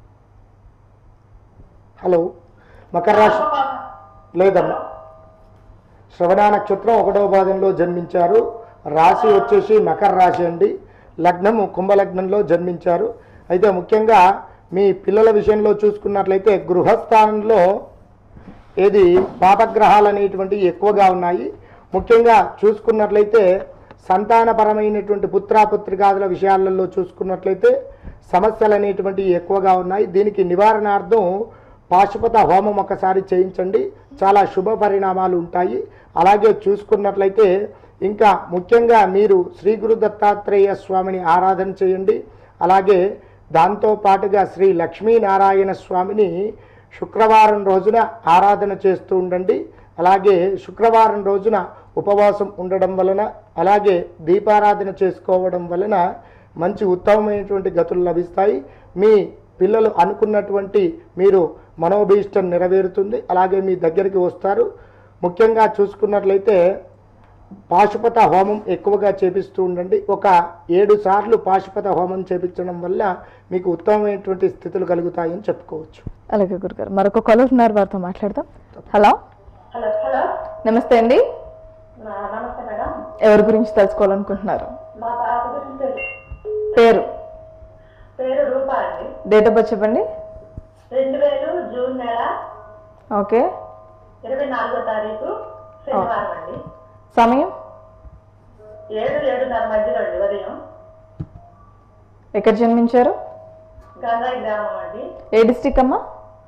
హలో మకర రాశి లేదమ్మా శ్రవణ నక్షత్రం ఒకటవ పాదంలో జన్మించారు రాశి వచ్చేసి మకర రాశి అండి లగ్నము కుంభలగ్నంలో జన్మించారు అయితే ముఖ్యంగా మీ పిల్లల విషయంలో చూసుకున్నట్లయితే గృహస్థానంలో ఏది పాపగ్రహాలు అనేటువంటివి ఎక్కువగా ఉన్నాయి ముఖ్యంగా చూసుకున్నట్లయితే సంతానపరమైనటువంటి పుత్రాపుత్రికాదుల విషయాలలో చూసుకున్నట్లయితే సమస్యలు అనేటువంటివి ఎక్కువగా ఉన్నాయి దీనికి నివారణార్థం పాశుపత హోమం ఒకసారి చేయించండి చాలా శుభ పరిణామాలు ఉంటాయి అలాగే చూసుకున్నట్లయితే ఇంకా ముఖ్యంగా మీరు శ్రీ గురు దత్తాత్రేయ స్వామిని ఆరాధన చేయండి అలాగే దాంతో పాటుగా శ్రీ లక్ష్మీనారాయణ స్వామిని శుక్రవారం రోజున ఆరాధన చేస్తూ ఉండండి అలాగే శుక్రవారం రోజున ఉపవాసం ఉండడం వలన అలాగే దీపారాధన చేసుకోవడం వలన మంచి ఉత్తమమైనటువంటి గతులు లభిస్తాయి మీ పిల్లలు అనుకున్నటువంటి మీరు మనోభీష్టం నెరవేరుతుంది అలాగే మీ దగ్గరికి వస్తారు ముఖ్యంగా చూసుకున్నట్లయితే పాశుపత హోమం ఎక్కువగా చేపిస్తూ ఉండండి ఒక ఏడు సార్లు పాశుపత హోమం చేపించడం వల్ల మీకు ఉత్తమమైనటువంటి స్థితులు కలుగుతాయని చెప్పుకోవచ్చు అలాగే గురుగారు మరొక కాలర్ ఉన్నారు వారితో మాట్లాడదాం హలో హలో హలో నమస్తే అండి నా- నమస్తే మేడం ఎవరి గురించి తెలుసుకోవాలనుకుంటున్నారు మా పాప గురించి తెలుసు. పేరు పేరు రూపా అండి డేట్ ఆఫ్ బర్త్ చెప్పండి రెండు వేలు జూన్ నెల ఓకే ఇరవై నాలుగో తారీఖు శనివారం అండి సమయం ఏడు ఏడున్నర మధ్యలో అండి ఉదయం ఎక్కడ జన్మించారు గంగాయి గ్రామం అండి ఏ డిస్టిక్ అమ్మా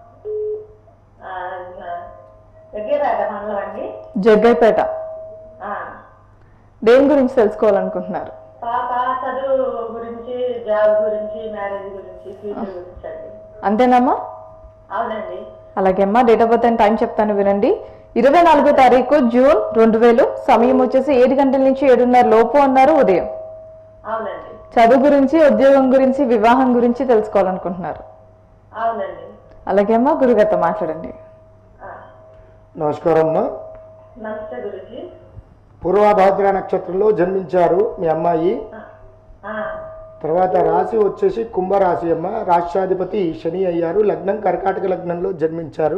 ఆ, నా- ఎగ్గేపేట మండలం అండి జగ్గైపేట ఆ, దేని గురించి తెలుసుకోవాలనుకుంటున్నారు పాప చదువు గురించి జాబ్ గురించి మ్యారేజ్ గురించి ఫ్యూచర్ గురించి అండి అంతేనమ్మా అవునండి అలాగే అమ్మా date of birth and time చెప్తాను వినండి ఇరవై నాలుగో తారీఖు జూన్ రెండు వేలు సమయం వచ్చేసి ఏడు గంటల నుంచి ఏడున్నర లోపు అన్నారు ఉదయం అవునండి చదువు గురించి ఉద్యోగం గురించి వివాహం గురించి తెలుసుకోవాలనుకుంటున్నారు అవునండి అలాగే అమ్మా గురుగారితో మాట్లాడండి ఆ, నమస్కారం అమ్మా నమస్తే గురుజీ పూర్వభాద్ర నక్షత్రంలో జన్మించారు మీ అమ్మాయి ఆ, తర్వాత రాశి వచ్చేసి కుంభరాశి అమ్మ రాష్ట్రాధిపతి శని అయ్యారు లగ్నం కర్కాటక లగ్నంలో జన్మించారు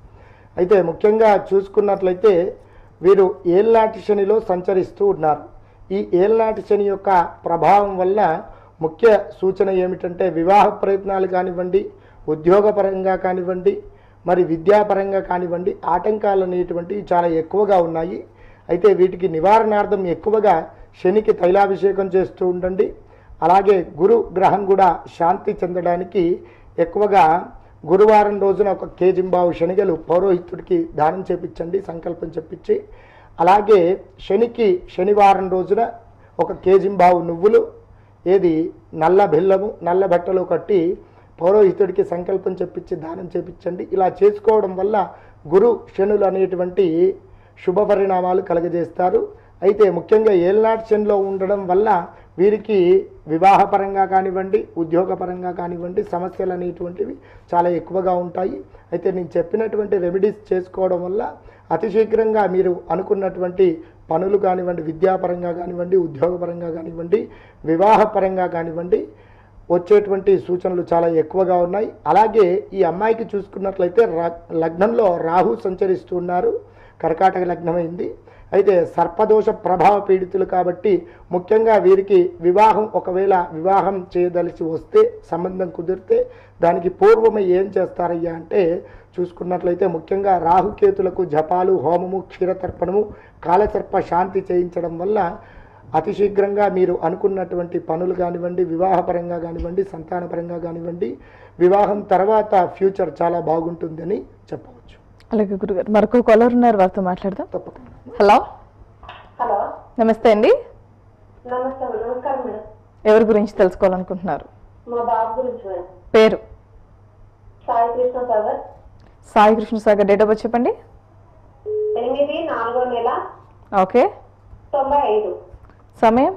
అయితే ముఖ్యంగా చూసుకున్నట్లయితే వీరు ఏల్నాటి శనిలో సంచరిస్తూ ఉన్నారు ఈ ఏల్నాటి శని యొక్క ప్రభావం వల్ల ముఖ్య సూచన ఏమిటంటే వివాహ ప్రయత్నాలు కానివ్వండి ఉద్యోగపరంగా కానివ్వండి మరి విద్యాపరంగా కానివ్వండి ఆటంకాలు అనేటువంటివి చాలా ఎక్కువగా ఉన్నాయి అయితే వీటికి నివారణార్థం ఎక్కువగా శనికి తైలాభిషేకం చేస్తూ ఉండండి అలాగే గురు గ్రహం కూడా శాంతి చెందడానికి ఎక్కువగా గురువారం రోజున ఒక కేజింబావు శనిగలు పౌరోహితుడికి దానం చేపించండి సంకల్పం చెప్పించి అలాగే శనికి శనివారం రోజున ఒక కేజింబావు నువ్వులు ఏది నల్ల బెల్లము నల్ల బట్టలు కట్టి పౌరోహితుడికి సంకల్పం చెప్పించి దానం చేపించండి ఇలా చేసుకోవడం వల్ల గురు శనులు అనేటువంటి శుభ పరిణామాలు కలగజేస్తారు అయితే ముఖ్యంగా ఏల్నాటి శనిలో ఉండడం వల్ల వీరికి వివాహపరంగా కానివ్వండి ఉద్యోగపరంగా కానివ్వండి సమస్యలు అనేటువంటివి చాలా ఎక్కువగా ఉంటాయి అయితే నేను చెప్పినటువంటి రెమెడీస్ చేసుకోవడం వల్ల అతి శీఘ్రంగా మీరు అనుకున్నటువంటి పనులు కానివ్వండి విద్యాపరంగా కానివ్వండి ఉద్యోగపరంగా కానివ్వండి వివాహపరంగా కానివ్వండి వచ్చేటువంటి సూచనలు చాలా ఎక్కువగా ఉన్నాయి అలాగే ఈ అమ్మాయికి చూసుకున్నట్లయితే ర- లగ్నంలో రాహు సంచరిస్తున్నారు కర్కాటక లగ్నమైంది అయితే సర్పదోష ప్రభావ పీడితులు కాబట్టి ముఖ్యంగా వీరికి వివాహం ఒకవేళ వివాహం చేయదలిచి వస్తే సంబంధం కుదిరితే దానికి పూర్వమే ఏం చేస్తారయ్యా అంటే చూసుకున్నట్లయితే ముఖ్యంగా రాహుకేతులకు జపాలు హోమము క్షీరతర్పణము కాలసర్ప శాంతి చేయించడం వల్ల అతి శీఘ్రంగా మీరు అనుకున్నటువంటి పనులు కానివ్వండి వివాహపరంగా కానివ్వండి సంతానపరంగా కానివ్వండి వివాహం తర్వాత ఫ్యూచర్ చాలా బాగుంటుందని చెప్పవచ్చు అలాగే గురుగారు మరొక కాలర్ ఉన్నారు వారితో మాట్లాడదాం తప్పకుండా హలో హలో నమస్తే అండి నమస్తే నమస్కారం మేడం ఎవరి గురించి తెలుసుకోవాలనుకుంటున్నారు మా బాబు గురించి మేడం పేరు Sai Krishna Sagar Sai Krishna Sagar date of birth చెప్పండి ఎనిమిది నాలుగో నెల ఓకే తొంభై ఐదు సమయం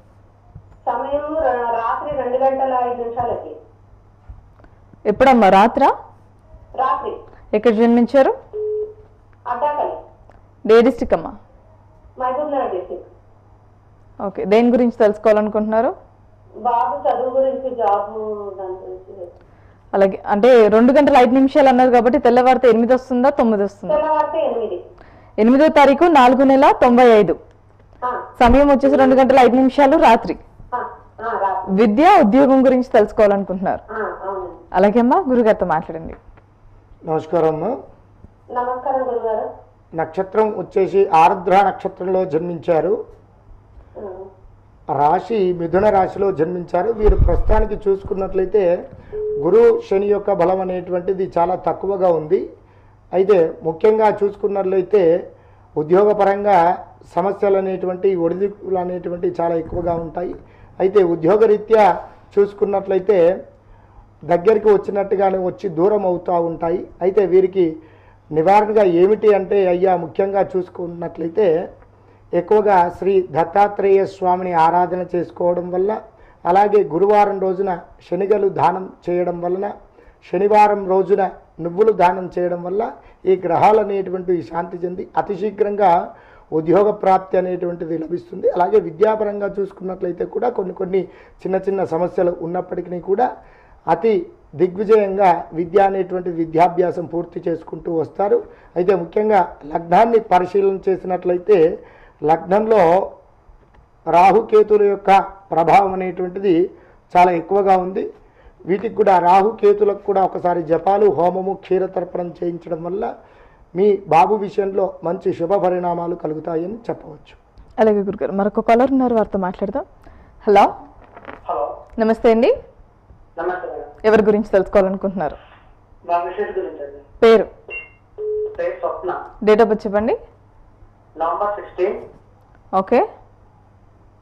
సమయం ర- రాత్రి రెండు గంటల ఐదు నిమిషాలకి ఎప్పుడమ్మా రాత్రా రాత్రి ఎక్కడ జన్మించారు అడ్డాకలి ఏ డిస్టిక్ అమ్మా మహబూబ్ నగర్ డిస్టిక్ ఓకే దేని గురించి తెలుసుకోవాలనుకుంటున్నారు బాబు చదువు గురించి జాబ్ దాని గురించి అలాగే అంటే రెండు గంటల ఐదు నిమిషాలు అన్నారు కాబట్టి తెల్లవారితే ఎనిమిది వస్తుందా తొమ్మిది వస్తుందా తెల్లవారితే ఎనిమిది ఎనిమిదో తారీఖు నాలుగు నెల తొంభై ఐదు ఆ, సమయం వచ్చేసి రెండు గంటల ఐదు నిమిషాలు రాత్రి ఆ, ఆ, రాత్రి విద్య ఉద్యోగం గురించి తెలుసుకోవాలనుకుంటున్నారు ఆ, అవునండి అలాగే అమ్మా గురుగారితో మాట్లాడండి నమస్కారం అమ్మా నమస్కారం గురుగారు నక్షత్రం వచ్చేసి ఆర్ద్ర నక్షత్రంలో జన్మించారు ఆ, రాశి మిథున రాశిలో జన్మించారు వీరు ప్రస్తుతానికి చూసుకున్నట్లయితే గురు శని యొక్క బలం అనేటువంటిది చాలా తక్కువగా ఉంది అయితే ముఖ్యంగా చూసుకున్నట్లయితే ఉద్యోగపరంగా సమస్యలు అనేటువంటి ఒడిదుడుకులు అనేటువంటి చాలా ఎక్కువగా ఉంటాయి అయితే ఉద్యోగరీత్యా చూసుకున్నట్లయితే దగ్గరికి వచ్చినట్టుగానే వచ్చి దూరం అవుతూ ఉంటాయి అయితే వీరికి నివారణగా ఏమిటి అంటే అయ్యా ముఖ్యంగా చూసుకున్నట్లయితే ఎక్కువగా శ్రీ దత్తాత్రేయ స్వామిని ఆరాధన చేసుకోవడం వల్ల అలాగే గురువారం రోజున శనిగలు దానం చేయడం వలన శనివారం రోజున నువ్వులు దానం చేయడం వల్ల ఈ గ్రహాలు అనేటువంటివి శాంతి చెంది అతి శీఘ్రంగా ఉద్యోగ ప్రాప్తి అనేటువంటిది లభిస్తుంది అలాగే విద్యాపరంగా చూసుకున్నట్లయితే కూడా కొన్ని కొన్ని చిన్న చిన్న సమస్యలు ఉన్నప్పటికీ కూడా అతి దిగ్విజయంగా విద్య అనేటువంటి విద్యాభ్యాసం పూర్తి చేసుకుంటూ వస్తారు అయితే ముఖ్యంగా లగ్నాన్ని పరిశీలన చేసినట్లయితే లగ్నంలో రాహుకేతుల యొక్క ప్రభావం అనేటువంటిది చాలా ఎక్కువగా ఉంది వీటికి కూడా రాహుకేతులకు కూడా ఒకసారి జపాలు హోమము క్షీరతర్పణం చేయించడం వల్ల మీ బాబు విషయంలో మంచి శుభ పరిణామాలు కలుగుతాయని చెప్పవచ్చు అలాగే గురుగారు మరొక కాలర్ ఉన్నారు వారితో మాట్లాడదాం హలో హలో నమస్తే అండి నమస్తే మేడం ఎవరి గురించి తెలుసుకోవాలనుకుంటున్నారు మా మిస్సెస్ గురించి అండి పేరు పేరు స్వప్న డేట్ ఆఫ్ బర్త్ చెప్పండి November sixteen okay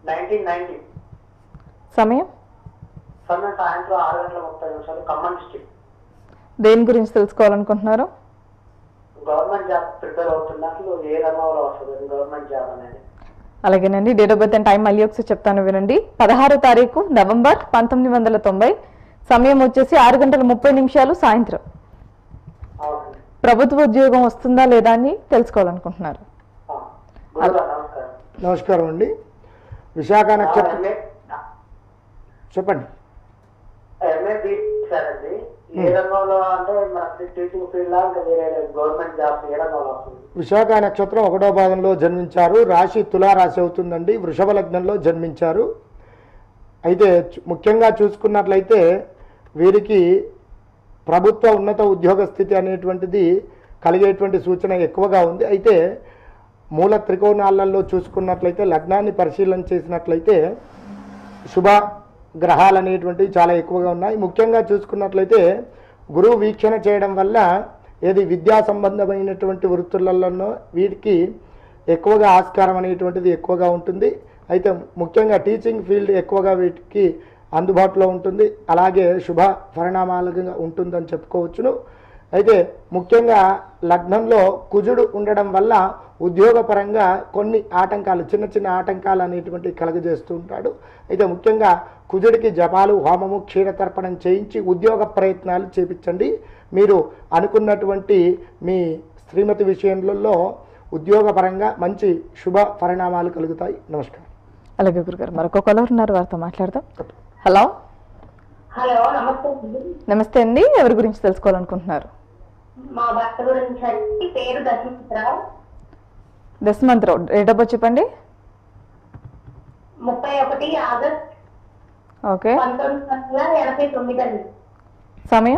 nineteen ninety సమయం సమయం సాయంత్రం ఆరు గంటల ముప్పై నిమిషాలు ఖమ్మం డిస్టిక్ దేని గురించి తెలుసుకోవాలనుకుంటున్నారు గవర్నమెంట్ జాబ్ ప్రిపేర్ అవుతున్నా అసలు ఏ రంగంలో వస్తుంది గవర్నమెంట్ జాబ్ అనేది అలాగేనండి date of birth and time మళ్ళీ ఒకసారి చెప్తాను వినండి పదహారో తారీఖు నవంబర్ పంతొమ్మిది వందల తొంభై సమయం వచ్చేసి ఆరు గంటల ముప్పై నిమిషాలు సాయంత్రం అవునండి ప్రభుత్వ ఉద్యోగం వస్తుందా లేదా అని తెలుసుకోవాలనుకుంటున్నారు ఆ. గురుగారు నమస్కారం నమస్కారం అండి విశాఖ నక్షత్రం ఎంఏ చెప్పండి ఎంఏ సార్ అండి ఏ రంగంలో అంటే మన టీచింగ్ ఫీల్డ్ లా ఇంకా వేరే గవర్నమెంట్ జాబ్స్ ఏ రంగంలో వస్తుంది విశాఖ నక్షత్రం ఒకటో భాగంలో జన్మించారు రాశి తులారాశి అవుతుందండి వృషభ లగ్నంలో జన్మించారు అయితే చు- ముఖ్యంగా చూసుకున్నట్లయితే వీరికి ప్రభుత్వ ఉన్నత ఉద్యోగ స్థితి అనేటువంటిది కలిగేటువంటి సూచన ఎక్కువగా ఉంది అయితే మూల త్రికోణాలలో చూసుకున్నట్లయితే లగ్నాన్ని పరిశీలన చేసినట్లయితే శుభ గ్రహాలు అనేటువంటివి చాలా ఎక్కువగా ఉన్నాయి ముఖ్యంగా చూసుకున్నట్లయితే గురువు వీక్షణ చేయడం వల్ల ఏది విద్యా సంబంధమైనటువంటి వృత్తులలో వీటికి ఎక్కువగా ఆస్కారం అనేటువంటిది ఎక్కువగా ఉంటుంది అయితే ముఖ్యంగా టీచింగ్ ఫీల్డ్ ఎక్కువగా వీటికి అందుబాటులో ఉంటుంది అలాగే శుభ పరిణామాలుగా ఉంటుందని చెప్పుకోవచ్చును అయితే ముఖ్యంగా లగ్నంలో కుజుడు ఉండడం వల్ల ఉద్యోగపరంగా కొన్ని ఆటంకాలు చిన్న చిన్న ఆటంకాలు అనేటువంటివి కలుగజేస్తూ ఉంటాడు అయితే ముఖ్యంగా కుజుడికి జపాలు హోమము క్షీరతర్పణం చేయించి ఉద్యోగ ప్రయత్నాలు చేపించండి మీరు అనుకున్నటువంటి మీ శ్రీమతి విషయంలో ఉద్యోగపరంగా మంచి శుభ పరిణామాలు కలుగుతాయి నమస్కారం అలాగే గురుగారు మరొక కలర్ ఉన్నారు వారితో మాట్లాడదాం హలో హలో నమస్తే అండి. నమస్తే అండి ఎవరి గురించి తెలుసుకోవాలనుకుంటున్నారు మా భర్త గురించి అండి పేరు Dashamitrarao Dashamantarao date of birth చెప్పండి ముప్పై ఒకటి ఆగస్ట్ ఓకే పంతొమ్మిది వందల ఎనభై తొమ్మిది అండి సమయం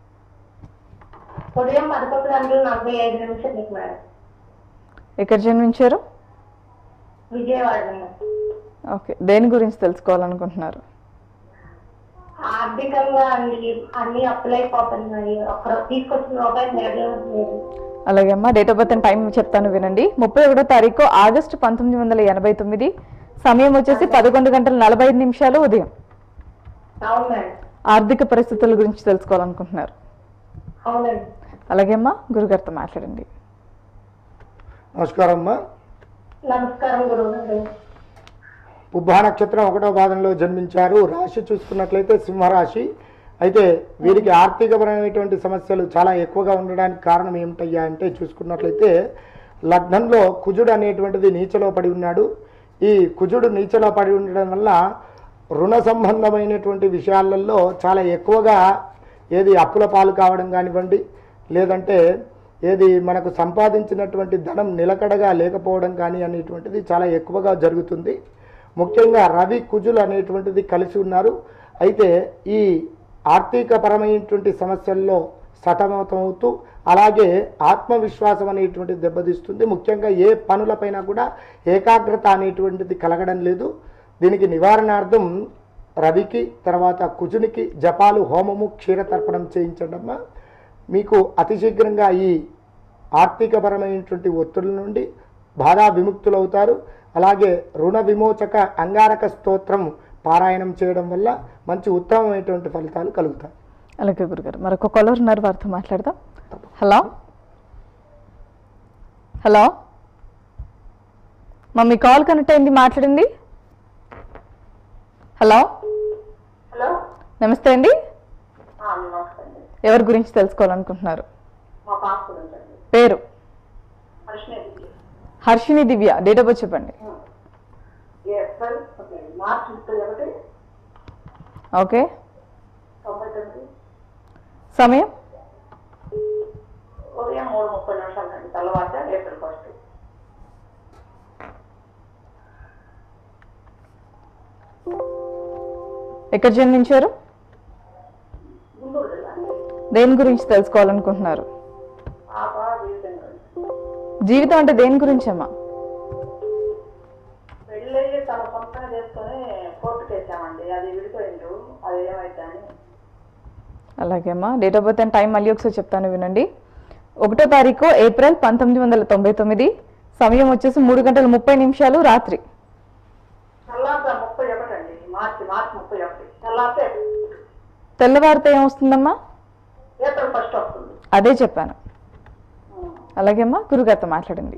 ఉదయం పదకొండు గంటల నలభై ఐదు నిమిషాలు మేడం ఎక్కడ జన్మించారు విజయవాడ అండి. ఓకే దేని గురించి తెలుసుకోవాలనుకుంటున్నారు ఆర్థికంగా అండి అన్ని అప్పులైపోతున్నాయి ఒక తీసుకొచ్చిన రూపాయి మిగలడం లేదు అలాగే అమ్మా date of birth and time చెప్తాను వినండి ముప్పై ఒకటో తారీఖు ఆగస్టు పంతొమ్మిది వందల ఎనభై తొమ్మిది సమయం వచ్చేసి పదకొండు గంటల నలభై ఐదు నిమిషాలు ఉదయం అవును మేడం ఆర్థిక పరిస్థితుల గురించి తెలుసుకోవాలనుకుంటున్నారు అవునండి అలాగే అమ్మా గురుగారితో మాట్లాడండి నమస్కారం అమ్మా నమస్కారం గురువు గారు పుబ్బా నక్షత్రం ఒకటో పాదంలో జన్మించారు రాశి చూసుకున్నట్లయితే సింహరాశి అయితే వీరికి ఆర్థికపరమైనటువంటి సమస్యలు చాలా ఎక్కువగా ఉండడానికి కారణం ఏమిటయ్యా అంటే చూసుకున్నట్లయితే లగ్నంలో కుజుడు అనేటువంటిది నీచలో పడి ఉన్నాడు ఈ కుజుడు నీచలో పడి ఉండడం వల్ల రుణ సంబంధమైనటువంటి విషయాలలో చాలా ఎక్కువగా ఏది అప్పుల పాలు కావడం కానివ్వండి లేదంటే ఏది మనకు సంపాదించినటువంటి ధనం నిలకడగా లేకపోవడం కానీ అనేటువంటిది చాలా ఎక్కువగా జరుగుతుంది ముఖ్యంగా రవి కుజులు అనేటువంటిది కలిసి ఉన్నారు అయితే ఈ ఆర్థికపరమైనటువంటి సమస్యల్లో సతమతమవుతూ అలాగే ఆత్మవిశ్వాసం అనేటువంటిది దెబ్బతీస్తుంది ముఖ్యంగా ఏ పనులపైన కూడా ఏకాగ్రత అనేటువంటిది కలగడం లేదు దీనికి నివారణార్థం రవికి తర్వాత కుజునికి జపాలు హోమము క్షీరతర్పణం చేయించండి అమ్మా మీకు అతి శీఘ్రంగా ఈ ఆర్థికపరమైనటువంటి ఒత్తిడి నుండి బాధా విముక్తులవుతారు అలాగే రుణ విమోచక అంగారక స్తోత్రం పారాయణం చేయడం వల్ల మంచి ఉత్తమమైనటువంటి ఫలితాలు కలుగుతాయి అలాగే గురుగారు మరొక కలర్ ఉన్నారు వారితో మాట్లాడదాం హలో హలో మా మీ కాల్ కనెక్ట్ అయింది మాట్లాడండి హలో హలో నమస్తే అండి ఆ, నమస్తే అండి ఎవరి గురించి తెలుసుకోవాలనుకుంటున్నారు మా పాప గురించి అండి పేరు Krishnagiri Harshini Divya date of birth చెప్పండి ఏప్రిల్ ఓకే, మార్చి ముప్పై ఒకటి ఓకే తొంభై తొమ్మిది సమయం ఉదయం మూడు ముప్పై నిమిషాలు అండి తెల్లవారుజా ఏప్రిల్ ఫస్ట్ ఎక్కడ జన్మించారు గుంటూరు జిల్లా దేని గురించి తెలుసుకోవాలనుకుంటున్నారు పాప జీవితం గురించి జీవితం అంటే దేని గురించి అమ్మా పెళ్ళి తన సొంతంగా చేసుకొని కోర్టుకు వేసామండి అది విడిపోయిండ్రు అది ఏమైతే అని అలాగే అమ్మా date of birth and time మళ్ళీ ఒకసారి చెప్తాను వినండి ఒకటో తారీఖు ఏప్రిల్ పంతొమ్మిది వందల తొంభై తొమ్మిది సమయం వచ్చేసి మూడు గంటల ముప్పై నిమిషాలు రాత్రి తెల్లారు తెల్లారితే తెల్లవారితే ఏమొస్తుందమ్మా ఏప్రిల్ ఫస్ట్ వస్తుంది అదే చెప్పాను అలాగే అమ్మా గురుగారితో మాట్లాడండి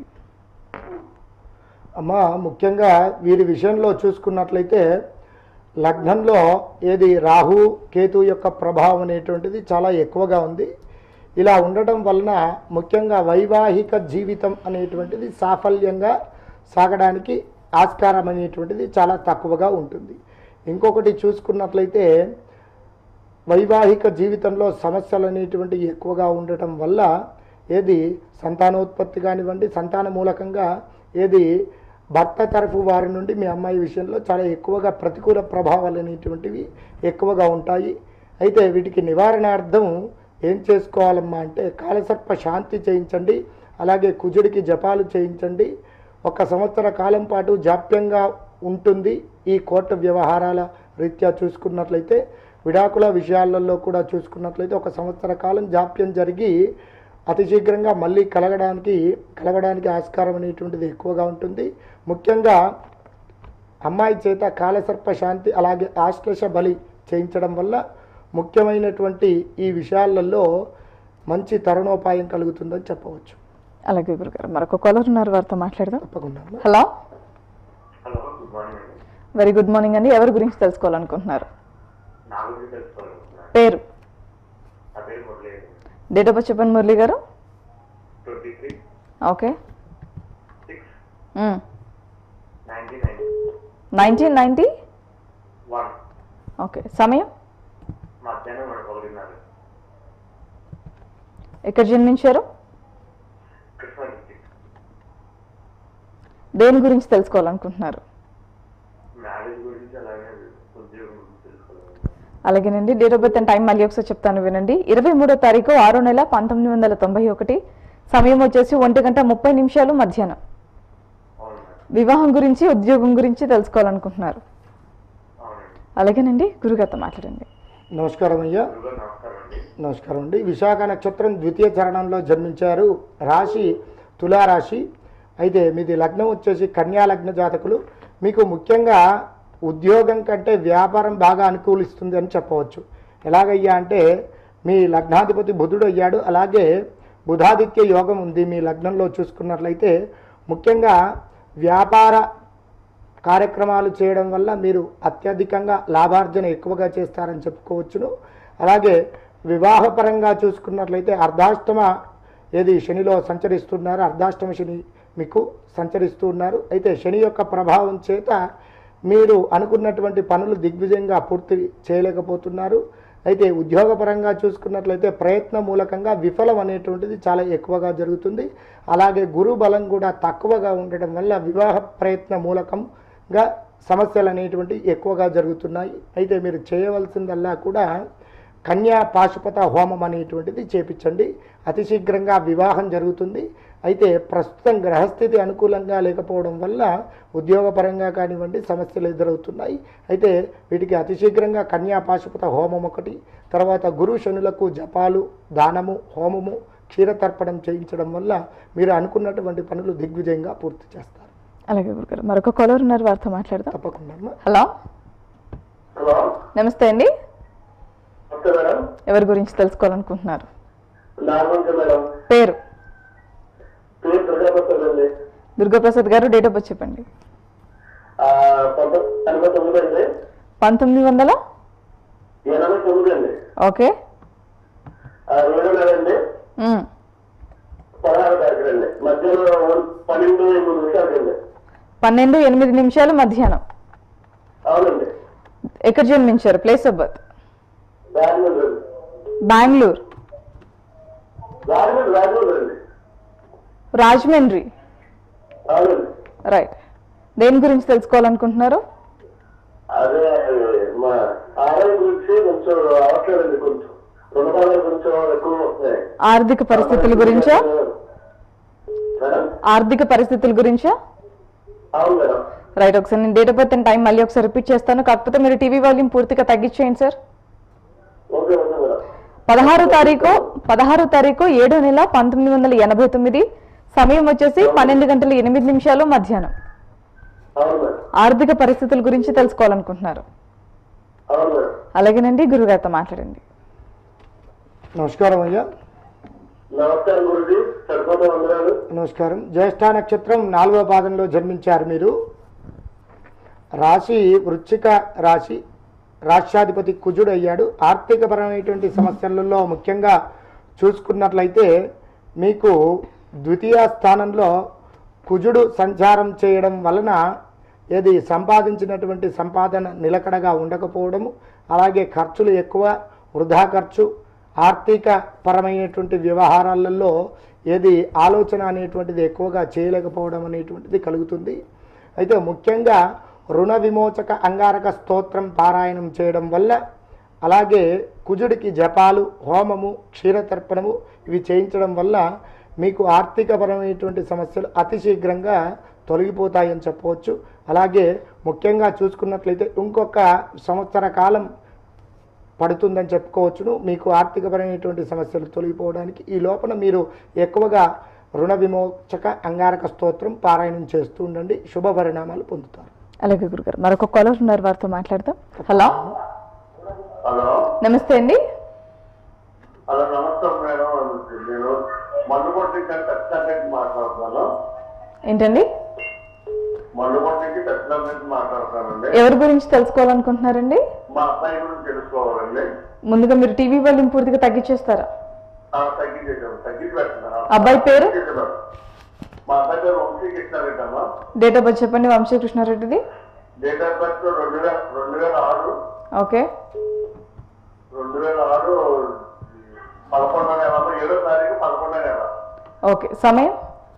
అమ్మ ముఖ్యంగా వీరి విషయంలో చూసుకున్నట్లయితే లగ్నంలో ఏది రాహు కేతు యొక్క ప్రభావం అనేటువంటిది చాలా ఎక్కువగా ఉంది ఇలా ఉండటం వలన ముఖ్యంగా వైవాహిక జీవితం అనేటువంటిది సాఫల్యంగా సాగడానికి ఆస్కారం అనేటువంటిది చాలా తక్కువగా ఉంటుంది ఇంకొకటి చూసుకున్నట్లయితే వైవాహిక జీవితంలో సమస్యలు అనేటువంటివి ఎక్కువగా ఉండటం వల్ల ఏది సంతానోత్పత్తి కానివ్వండి సంతాన మూలకంగా ఏది భర్త తరఫు వారి నుండి మీ అమ్మాయి విషయంలో చాలా ఎక్కువగా ప్రతికూల ప్రభావాలు అనేటువంటివి ఎక్కువగా ఉంటాయి అయితే వీటికి నివారణార్థం ఏం చేసుకోవాలమ్మా అంటే కాలసర్ప శాంతి చేయించండి అలాగే కుజుడికి జపాలు చేయించండి ఒక సంవత్సర కాలం పాటు జాప్యంగా ఉంటుంది ఈ కోర్టు వ్యవహారాల రీత్యా చూసుకున్నట్లయితే విడాకుల విషయాలలో కూడా చూసుకున్నట్లయితే ఒక సంవత్సర కాలం జాప్యం జరిగి అతి శీఘ్రంగా మళ్ళీ కలగడానికి కలగడానికి ఆస్కారం అనేటువంటిది ఎక్కువగా ఉంటుంది ముఖ్యంగా అమ్మాయి చేత కాలసర్ప శాంతి అలాగే ఆశ్లేష బలి చేయించడం వల్ల ముఖ్యమైనటువంటి ఈ విషయాలలో మంచి తరుణోపాయం కలుగుతుందని చెప్పవచ్చు అలాగే గురుగారు మరొక కాలర్ ఉన్నారు వారితో మాట్లాడదాం తప్పకుండా అమ్మా. హలో హలో గుడ్ మార్నింగ్ అండి వెరీ గుడ్ మార్నింగ్ అండి ఎవరి గురించి తెలుసుకోవాలనుకుంటున్నారు నా గురించి తెలుసుకోవాలనుకుంటున్నాను పేరు నా పేరు మురళి అండి డేట్ ఆఫ్ బర్త్ చెప్పండి Murali garu twenty three okay six hmm. Nineteen ninety nineteen ninety one okay సమయం మధ్యాహ్నం మనకు ఒకటిన్నర ఎక్కడ జన్మించారు కృష్ణా డిస్టిక్ దేని గురించి తెలుసుకోవాలనుకుంటున్నారు మ్యారేజ్ గురించి అలాగే ఉద్యోగం గురించి తెలుసుకోవాలి అలాగేనండి date of birth and time మళ్ళీ ఒకసారి చెప్తాను వినండి ఇరవై మూడో తారీఖు ఆరో నెల పంతొమ్మిది వందల తొంభై ఒకటి సమయం వచ్చేసి ఒంటి గంట ముప్పై నిమిషాలు మధ్యాహ్నం అవును మేడం వివాహం గురించి ఉద్యోగం గురించి తెలుసుకోవాలనుకుంటున్నారు అవునండి అలాగేనండి గురుగారితో మాట్లాడండి నమస్కారం అయ్యా గురుగారు నమస్కారం అండి నమస్కారం అండి విశాఖ నక్షత్రం ద్వితీయ చరణంలో జన్మించారు రాశి తులారాశి అయితే మీది లగ్నం వచ్చేసి కన్యా లగ్న జాతకులు మీకు ముఖ్యంగా ఉద్యోగం కంటే వ్యాపారం బాగా అనుకూలిస్తుంది అని చెప్పవచ్చు ఎలాగయ్యా అంటే మీ లగ్నాధిపతి బుధుడు అయ్యాడు అలాగే బుధాదిత్య యోగం ఉంది మీ లగ్నంలో చూసుకున్నట్లయితే ముఖ్యంగా వ్యాపార కార్యక్రమాలు చేయడం వల్ల మీరు అత్యధికంగా లాభార్జన ఎక్కువగా చేస్తారని చెప్పుకోవచ్చును అలాగే వివాహపరంగా చూసుకున్నట్లయితే అర్ధాష్టమ ఏది శనిలో సంచరిస్తున్నారు అర్ధాష్టమ శని మీకు సంచరిస్తూ ఉన్నారు అయితే శని యొక్క ప్రభావం చేత మీరు అనుకున్నటువంటి పనులు దిగ్విజయంగా పూర్తి చేయలేకపోతున్నారు అయితే ఉద్యోగపరంగా చూసుకున్నట్లయితే ప్రయత్న మూలకంగా విఫలం అనేటువంటిది చాలా ఎక్కువగా జరుగుతుంది అలాగే గురు బలం కూడా తక్కువగా ఉండటం వల్ల వివాహ ప్రయత్న మూలకంగా సమస్యలు అనేటువంటివి ఎక్కువగా జరుగుతున్నాయి అయితే మీరు చేయవలసిందల్లా కూడా కన్యా పాశుపత హోమం అనేటువంటిది చేపించండి అతి శీఘ్రంగా వివాహం జరుగుతుంది అయితే ప్రస్తుతం గ్రహస్థితి అనుకూలంగా లేకపోవడం వల్ల ఉద్యోగపరంగా కానివ్వండి సమస్యలు ఎదురవుతున్నాయి అయితే వీటికి అతి శీఘ్రంగా కన్యా పాశుపత హోమం ఒకటి తర్వాత గురు శనులకు జపాలు దానము హోమము క్షీరతర్పణం చేయించడం వల్ల మీరు అనుకున్నటువంటి పనులు దిగ్విజయంగా పూర్తి చేస్తారు అలాగే గురుగారు మరొక కాలర్ ఉన్నారు వారితో మాట్లాడదాం తప్పకుండా అమ్మా. హలో హలో నమస్తే అండి ఓకే మేడం ఎవరి గురించి తెలుసుకోవాలనుకుంటున్నారు నార్మల్గా మేడం పేరు పేరు ప్రజాపతి అండి దుర్గాప్రసాద్ గారు డేట్ ఆఫ్ బర్త్ చెప్పండి పంతొమ్మిది ఎనభై తొమ్మిది అండి పంతొమ్మిది వందల ఎనభై తొమ్మిది అండి ఓకే ఏడు నెల అండి మ్మ్. పదహారు తారీఖు అండి మధ్యాహ్నం పన్నెండు ఎనిమిది నిమిషాలకి అండి పన్నెండు ఎనిమిది నిమిషాలు మధ్యాహ్నం అవునండి ఎక్కడ జన్మించారు place of birth Rajahmundry Bengaluru Rajahmundry Rajahmundry అండి రాజమండ్రి అవునండి రైట్ దేని గురించి తెలుసుకోవాలనుకుంటున్నారు అదే మా ఆరోగ్యం గురించి కొంచెం అవట్లేదండి కొంచెం రుణబాధలు కొంచెం ఎక్కువ వస్తున్నాయి ఆర్థిక పరిస్థితుల గురించా మేడం ఆర్థిక పరిస్థితుల గురించా అవును మేడం రైట్ ఒకసారి నేను date of birth and time మళ్ళీ ఒకసారి రిపీట్ చేస్తాను కాకపోతే మీరు టీవీ వాల్యూమ్ పూర్తిగా తగ్గించేయండి సార్ ఓకే ఓకే మేడం పదహారు తారీఖు పదహారు తారీఖు ఏడో నెల పంతొమ్మిది వందల ఎనభై తొమ్మిది సమయం వచ్చేసి పన్నెండు గంటల ఎనిమిది నిమిషాలు మధ్యాహ్నం అవును మేడం ఆర్థిక పరిస్థితుల గురించి తెలుసుకోవాలనుకుంటున్నారు అవును మేడం అలాగేనండి గురుగారితో మాట్లాడండి నమస్కారం అయ్యా నమస్కారం గురుజీ సరిపోతే వందనాలు నమస్కారం జ్యేష్ఠ నక్షత్రం నాలుగవ పాదంలో జన్మించారు మీరు రాశి వృశ్చిక రాశి రాష్ట్రాధిపతి కుజుడు అయ్యాడు ఆర్థికపరమైనటువంటి సమస్యలలో ముఖ్యంగా చూసుకున్నట్లయితే మీకు ద్వితీయ స్థానంలో కుజుడు సంచారం చేయడం వలన ఏది సంపాదించినటువంటి సంపాదన నిలకడగా ఉండకపోవడము అలాగే ఖర్చులు ఎక్కువ వృధా ఖర్చు ఆర్థిక పరమైనటువంటి వ్యవహారాలలో ఏది ఆలోచన అనేటువంటిది ఎక్కువగా చేయలేకపోవడం అనేటువంటిది కలుగుతుంది అయితే ముఖ్యంగా రుణ విమోచక అంగారక స్తోత్రం పారాయణం చేయడం వల్ల అలాగే కుజుడికి జపాలు హోమము క్షీరతర్పణము ఇవి చేయించడం వల్ల మీకు ఆర్థికపరమైనటువంటి సమస్యలు అతి శీఘ్రంగా తొలగిపోతాయని చెప్పవచ్చు అలాగే ముఖ్యంగా చూసుకున్నట్లయితే ఇంకొక సంవత్సర కాలం పడుతుందని చెప్పుకోవచ్చును మీకు ఆర్థికపరమైనటువంటి సమస్యలు తొలగిపోవడానికి ఈ లోపల మీరు ఎక్కువగా రుణ విమోచక అంగారక స్తోత్రం పారాయణం చేస్తూ ఉండండి శుభ పరిణామాలు పొందుతారు అలాగే గురుగారు మరొక కాలర్ ఉన్నారు వారితో మాట్లాడదాం హలో హలో నమస్తే అండి హలో నమస్కారం మేడం నేను మల్లుకొండ నుంచి మాట్లాడుతున్నాను ఏంటండి మల్లుకొండ నుంచి దక్షిణం నుంచి మాట్లాడుతానండి ఎవరి గురించి తెలుసుకోవాలనుకుంటున్నారండి మా అబ్బాయి గురించి తెలుసుకోవాలండి ముందుగా మీరు టీవీ వాల్యూమ్ పూర్తిగా తగ్గించేస్తారా ఆ, తగ్గించేసాము తగ్గించి పెడుతున్నాను అబ్బాయి పేరు మా అబ్బాయి పేరు వంశీ కృష్ణారెడ్డమ్మా డేట్ ఆఫ్ బర్త్ చెప్పండి వంశీకృష్ణారెడ్డిది డేట్ ఆఫ్ బర్త్ రెండు వేల రెండు వేల ఆరు ఓకే రెండు వేల ఆరు పదకొండో నెల ఏడో తారీఖు పదకొండో నెల ఓకే సమయం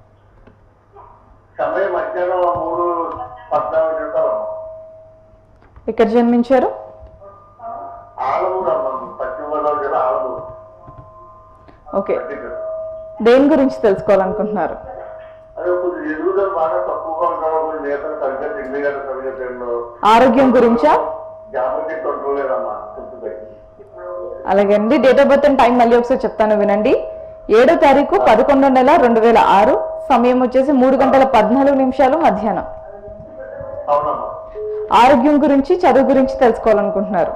సమయం మధ్యాహ్నం మూడు పద్నాలుగు నిమిషాలు ఇక్కడ జన్మించారు ఆలమూరు అమ్మ పశ్చిమ గోదావరి జిల్లా ఆలమూరు ఓకే దేని గురించి తెలుసుకోవాలనుకుంటున్నారు అదే కొంచెం ఎదుగుదల బాగా తక్కువగా ఉండడం కొంచెం నేతలు సరిగ్గా తిండి గారు సరిగ్గా తిండు ఆరోగ్యం గురించా జాగ్రత్త కంట్రోల్ లేదమ్మా కొంచెం తగ్గి అలాగే అండి date of birth and time మళ్ళీ ఒకసారి చెప్తాను వినండి ఏడో తారీఖు పదకొండో నెల రెండు వేల ఆరు సమయం వచ్చేసి మూడు గంటల పద్నాలుగు నిమిషాలు మధ్యాహ్నం అవునమ్మా ఆరోగ్యం గురించి చదువు గురించి తెలుసుకోవాలనుకుంటున్నారు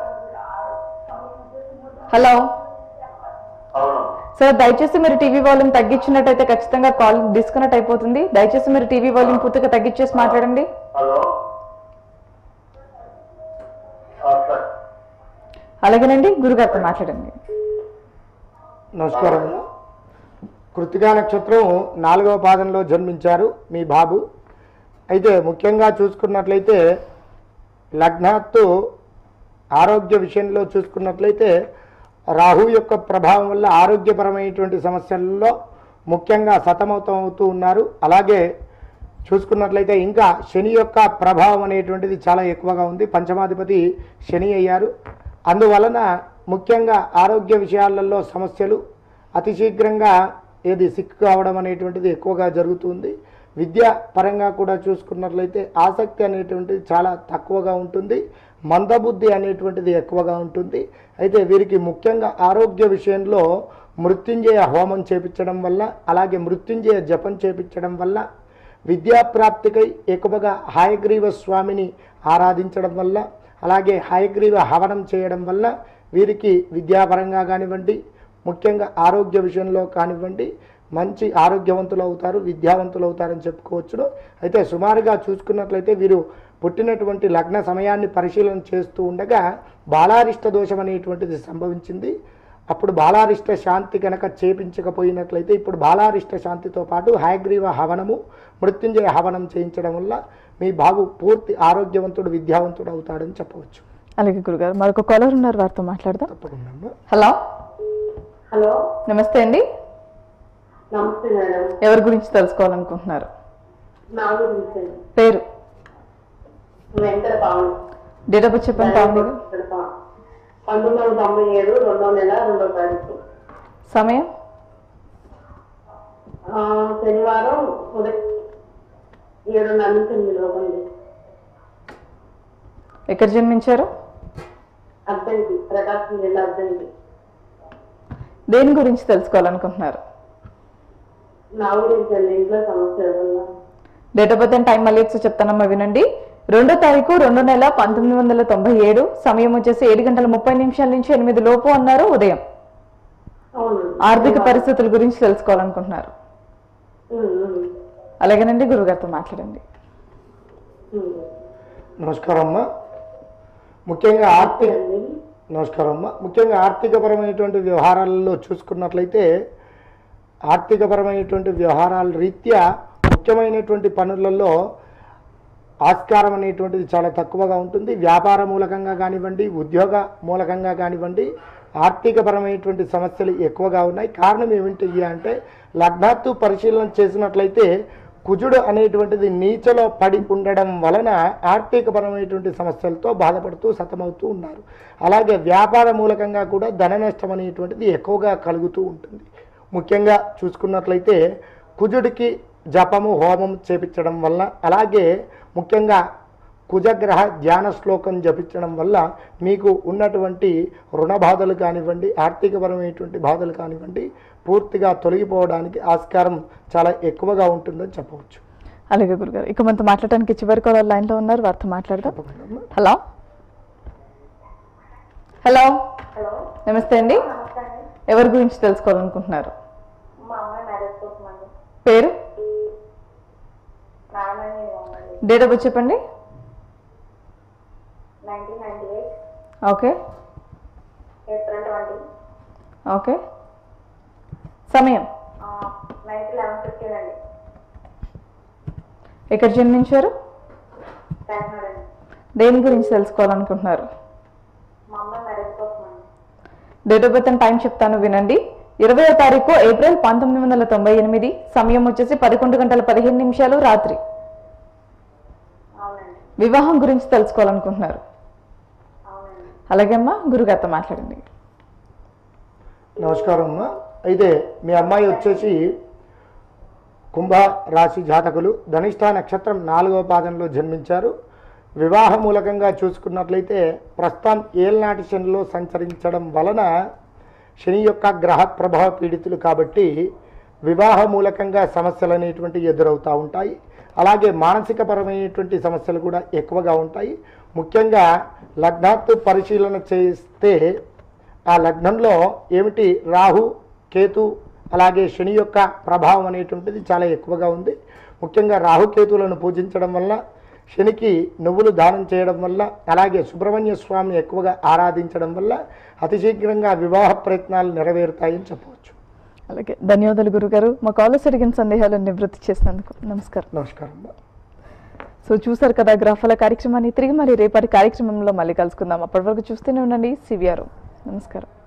హలో అవునమ్మా సార్ దయచేసి మీరు టీవీ వాల్యూమ్ తగ్గించినట్టయితే ఖచ్చితంగా కాల్ డిస్కనెక్ట్ అయిపోతుంది దయచేసి మీరు టీవీ వాల్యూమ్ పూర్తిగా తగ్గించేసి మాట్లాడండి హలో ఆ, సార్ అలాగేనండి గురుగారితో మాట్లాడండి నమస్కారం కృతికా నక్షత్రం నాలుగవ పాదంలో జన్మించారు మీ బాబు అయితే ముఖ్యంగా చూసుకున్నట్లయితే లగ్నాత్తు ఆరోగ్య విషయంలో చూసుకున్నట్లయితే రాహు యొక్క ప్రభావం వల్ల ఆరోగ్యపరమైనటువంటి సమస్యల్లో ముఖ్యంగా సతమతం అవుతూ ఉన్నారు అలాగే చూసుకున్నట్లయితే ఇంకా శని యొక్క ప్రభావం అనేటువంటిది చాలా ఎక్కువగా ఉంది పంచమాధిపతి శని అయ్యారు అందువలన ముఖ్యంగా ఆరోగ్య విషయాలలో సమస్యలు అతి శీఘ్రంగా ఏది సిక్ కావడం అనేటువంటిది ఎక్కువగా జరుగుతుంది విద్య పరంగా కూడా చూసుకున్నట్లయితే ఆసక్తి అనేటువంటిది చాలా తక్కువగా ఉంటుంది మందబుద్ధి అనేటువంటిది ఎక్కువగా ఉంటుంది అయితే వీరికి ముఖ్యంగా ఆరోగ్య విషయంలో మృత్యుంజయ హోమం చేపించడం వల్ల అలాగే మృత్యుంజయ జపం చేపించడం వల్ల విద్యాప్రాప్తికై ఎక్కువగా హాయగ్రీవ స్వామిని ఆరాధించడం వల్ల అలాగే హాయగ్రీవ హవనం చేయడం వల్ల వీరికి విద్యాపరంగా కానివ్వండి ముఖ్యంగా ఆరోగ్య విషయంలో కానివ్వండి మంచి ఆరోగ్యవంతులు అవుతారు విద్యావంతులు అవుతారని చెప్పుకోవచ్చును అయితే సుమారుగా చూసుకున్నట్లయితే వీరు పుట్టినటువంటి లగ్న సమయాన్ని పరిశీలన చేస్తూ ఉండగా బాలారిష్ట దోషం అనేటువంటిది సంభవించింది అప్పుడు బాలారిష్ట శాంతి కనుక చేపించకపోయినట్లయితే ఇప్పుడు బాలారిష్ట శాంతితో పాటు హయగ్రీవ హవనము మృత్యుంజయ హవనం చేయించడం వల్ల మీ బాబు పూర్తి ఆరోగ్యవంతుడు విద్యావంతుడు అవుతాడని చెప్పవచ్చు అలాగే గురుగారు మరొక కాలర్ ఉన్నారు వారితో మాట్లాడదాం తప్పకుండా అమ్మా. హలో హలో నమస్తే అండి నమస్తే మేడం ఎవరి గురించి తెలుసుకోవాలనుకుంటున్నారు నా గురించి అండి. పేరు Venkata Pavani date of birth చెప్పండి పావని గారు వెంకట పావని. పంతొమ్మిది వందల తొంభై ఏడు రెండో నెల రెండో తారీఖు సమయం ఆ, శనివారం ఉదయం ఏడున్నర నుంచి ఎనిమిది లోపండి ఎక్కడ జన్మించారు అర్ధంకి ప్రకాశం జిల్లా అర్ధంకి దేని గురించి తెలుసుకోవాలనుకుంటున్నారు నా గురించి అండి ఇంట్లో సమస్య ఏదన్నా date of birth and time మళ్ళీ ఒకసారి చెప్తానమ్మా వినండి రెండో తారీఖు రెండో నెల పంతొమ్మిది వందల తొంభై ఏడు సమయం వచ్చేసి ఏడు గంటల ముప్పై నిమిషాల నుంచి ఎనిమిది లోపు అన్నారు ఉదయం అవును ఆర్థిక పరిస్థితుల గురించి తెలుసుకోవాలనుకుంటున్నారు ఉమ్, ఉమ్, అలాగేనండి గురుగారితో మాట్లాడండి ఉమ్. నమస్కారం అమ్మా ముఖ్యంగా ఆర్థిక అండి. నమస్కారం అమ్మా ముఖ్యంగా ఆర్థికపరమైనటువంటి వ్యవహారాలలో చూసుకున్నట్లయితే ఆర్థికపరమైనటువంటి వ్యవహారాల రీత్యా ముఖ్యమైనటువంటి పనులలో ఆస్కారం అనేటువంటిది చాలా తక్కువగా ఉంటుంది వ్యాపార మూలకంగా కానివ్వండి ఉద్యోగ మూలకంగా కానివ్వండి ఆర్థికపరమైనటువంటి సమస్యలు ఎక్కువగా ఉన్నాయి కారణం ఏమిటి అంటే లగ్నాత్తు పరిశీలన చేసినట్లయితే కుజుడు అనేటువంటిది నీచలో పడి ఉండడం వలన ఆర్థికపరమైనటువంటి సమస్యలతో బాధపడుతూ సతమవుతూ ఉన్నారు అలాగే వ్యాపార మూలకంగా కూడా ధన నష్టం అనేటువంటిది ఎక్కువగా కలుగుతూ ఉంటుంది ముఖ్యంగా చూసుకున్నట్లయితే కుజుడికి జపము హోమం చేపించడం వల్ల అలాగే ముఖ్యంగా కుజగ్రహ ధ్యాన శ్లోకం జపించడం వల్ల మీకు ఉన్నటువంటి రుణ బాధలు కానివ్వండి ఆర్థికపరమైనటువంటి బాధలు కానివ్వండి పూర్తిగా తొలగిపోవడానికి ఆస్కారం చాలా ఎక్కువగా ఉంటుందని చెప్పవచ్చు అలాగే గురుగారు ఇక మనతో మాట్లాడడానికి చివరి కాలర్ లైన్ లో ఉన్నారు వారితో మాట్లాడదాం హలో హలో హలో నమస్తే అండి నమస్తే అండి ఎవరి గురించి తెలుసుకోవాలనుకుంటున్నారు మా అమ్మాయి మ్యారేజ్ కోసం అండి పేరు నాగమణి అండి డేట్ ఆఫ్ బర్త్ చెప్పండి nineteen ninety eight okay April twenty okay సమయం నైట్ లెవెన్ ఫిఫ్టీన్ అండి ఎక్కడ జన్మించారు కాకినాడ అండి దేని గురించి తెలుసుకోవాలనుకుంటున్నారు మా అమ్మాయి మ్యారేజ్ కోసం అండి date of birth and time చెప్తాను వినండి ఇరవయో తారీఖు ఏప్రిల్ పంతొమ్మిది వందల తొంభై ఎనిమిది సమయం వచ్చేసి పదకొండు గంటల పదిహేను నిమిషాలు రాత్రి అవునండి వివాహం గురించి తెలుసుకోవాలనుకుంటున్నారు అవునండి అలాగే అమ్మా గురుగారితో మాట్లాడండి నమస్కారం అమ్మా అయితే మీ అమ్మాయి వచ్చేసి కుంభ రాశి జాతకులు ధనిష్ట నక్షత్రం నాలుగవ పాదంలో జన్మించారు వివాహ మూలకంగా చూసుకున్నట్లయితే ప్రస్తుతం ఏల్నాటి శనిలో సంచరించడం వలన శని యొక్క గ్రహ ప్రభావ పీడితులు కాబట్టి వివాహ మూలకంగా సమస్యలు అనేటువంటివి ఎదురవుతూ ఉంటాయి అలాగే మానసిక పరమైనటువంటి సమస్యలు కూడా ఎక్కువగా ఉంటాయి ముఖ్యంగా లగ్నాత్తు పరిశీలన చేస్తే ఆ లగ్నంలో ఏమిటి రాహు కేతు అలాగే శని యొక్క ప్రభావం అనేటువంటిది చాలా ఎక్కువగా ఉంది ముఖ్యంగా రాహుకేతువులను పూజించడం వల్ల శనికి నువ్వులు దానం చేయడం వల్ల అలాగే సుబ్రహ్మణ్య స్వామిని ఎక్కువగా ఆరాధించడం వల్ల అతి శీఘ్రంగా వివాహ ప్రయత్నాలు నెరవేరుతాయని చెప్పవచ్చు అలాగే ధన్యవాదాలు గురుగారు మా కాలర్స్ అడిగిన సందేహాలను నివృత్తి చేసినందుకు నమస్కారం నమస్కారం సో చూసారు కదా గ్రాఫాల కార్యక్రమాన్ని తిరిగి మరి రేపటి కార్యక్రమంలో మళ్ళీ కలుసుకుందాం అప్పటి వరకు చూస్తూనే ఉండండి సివిఆర్ నమస్కారం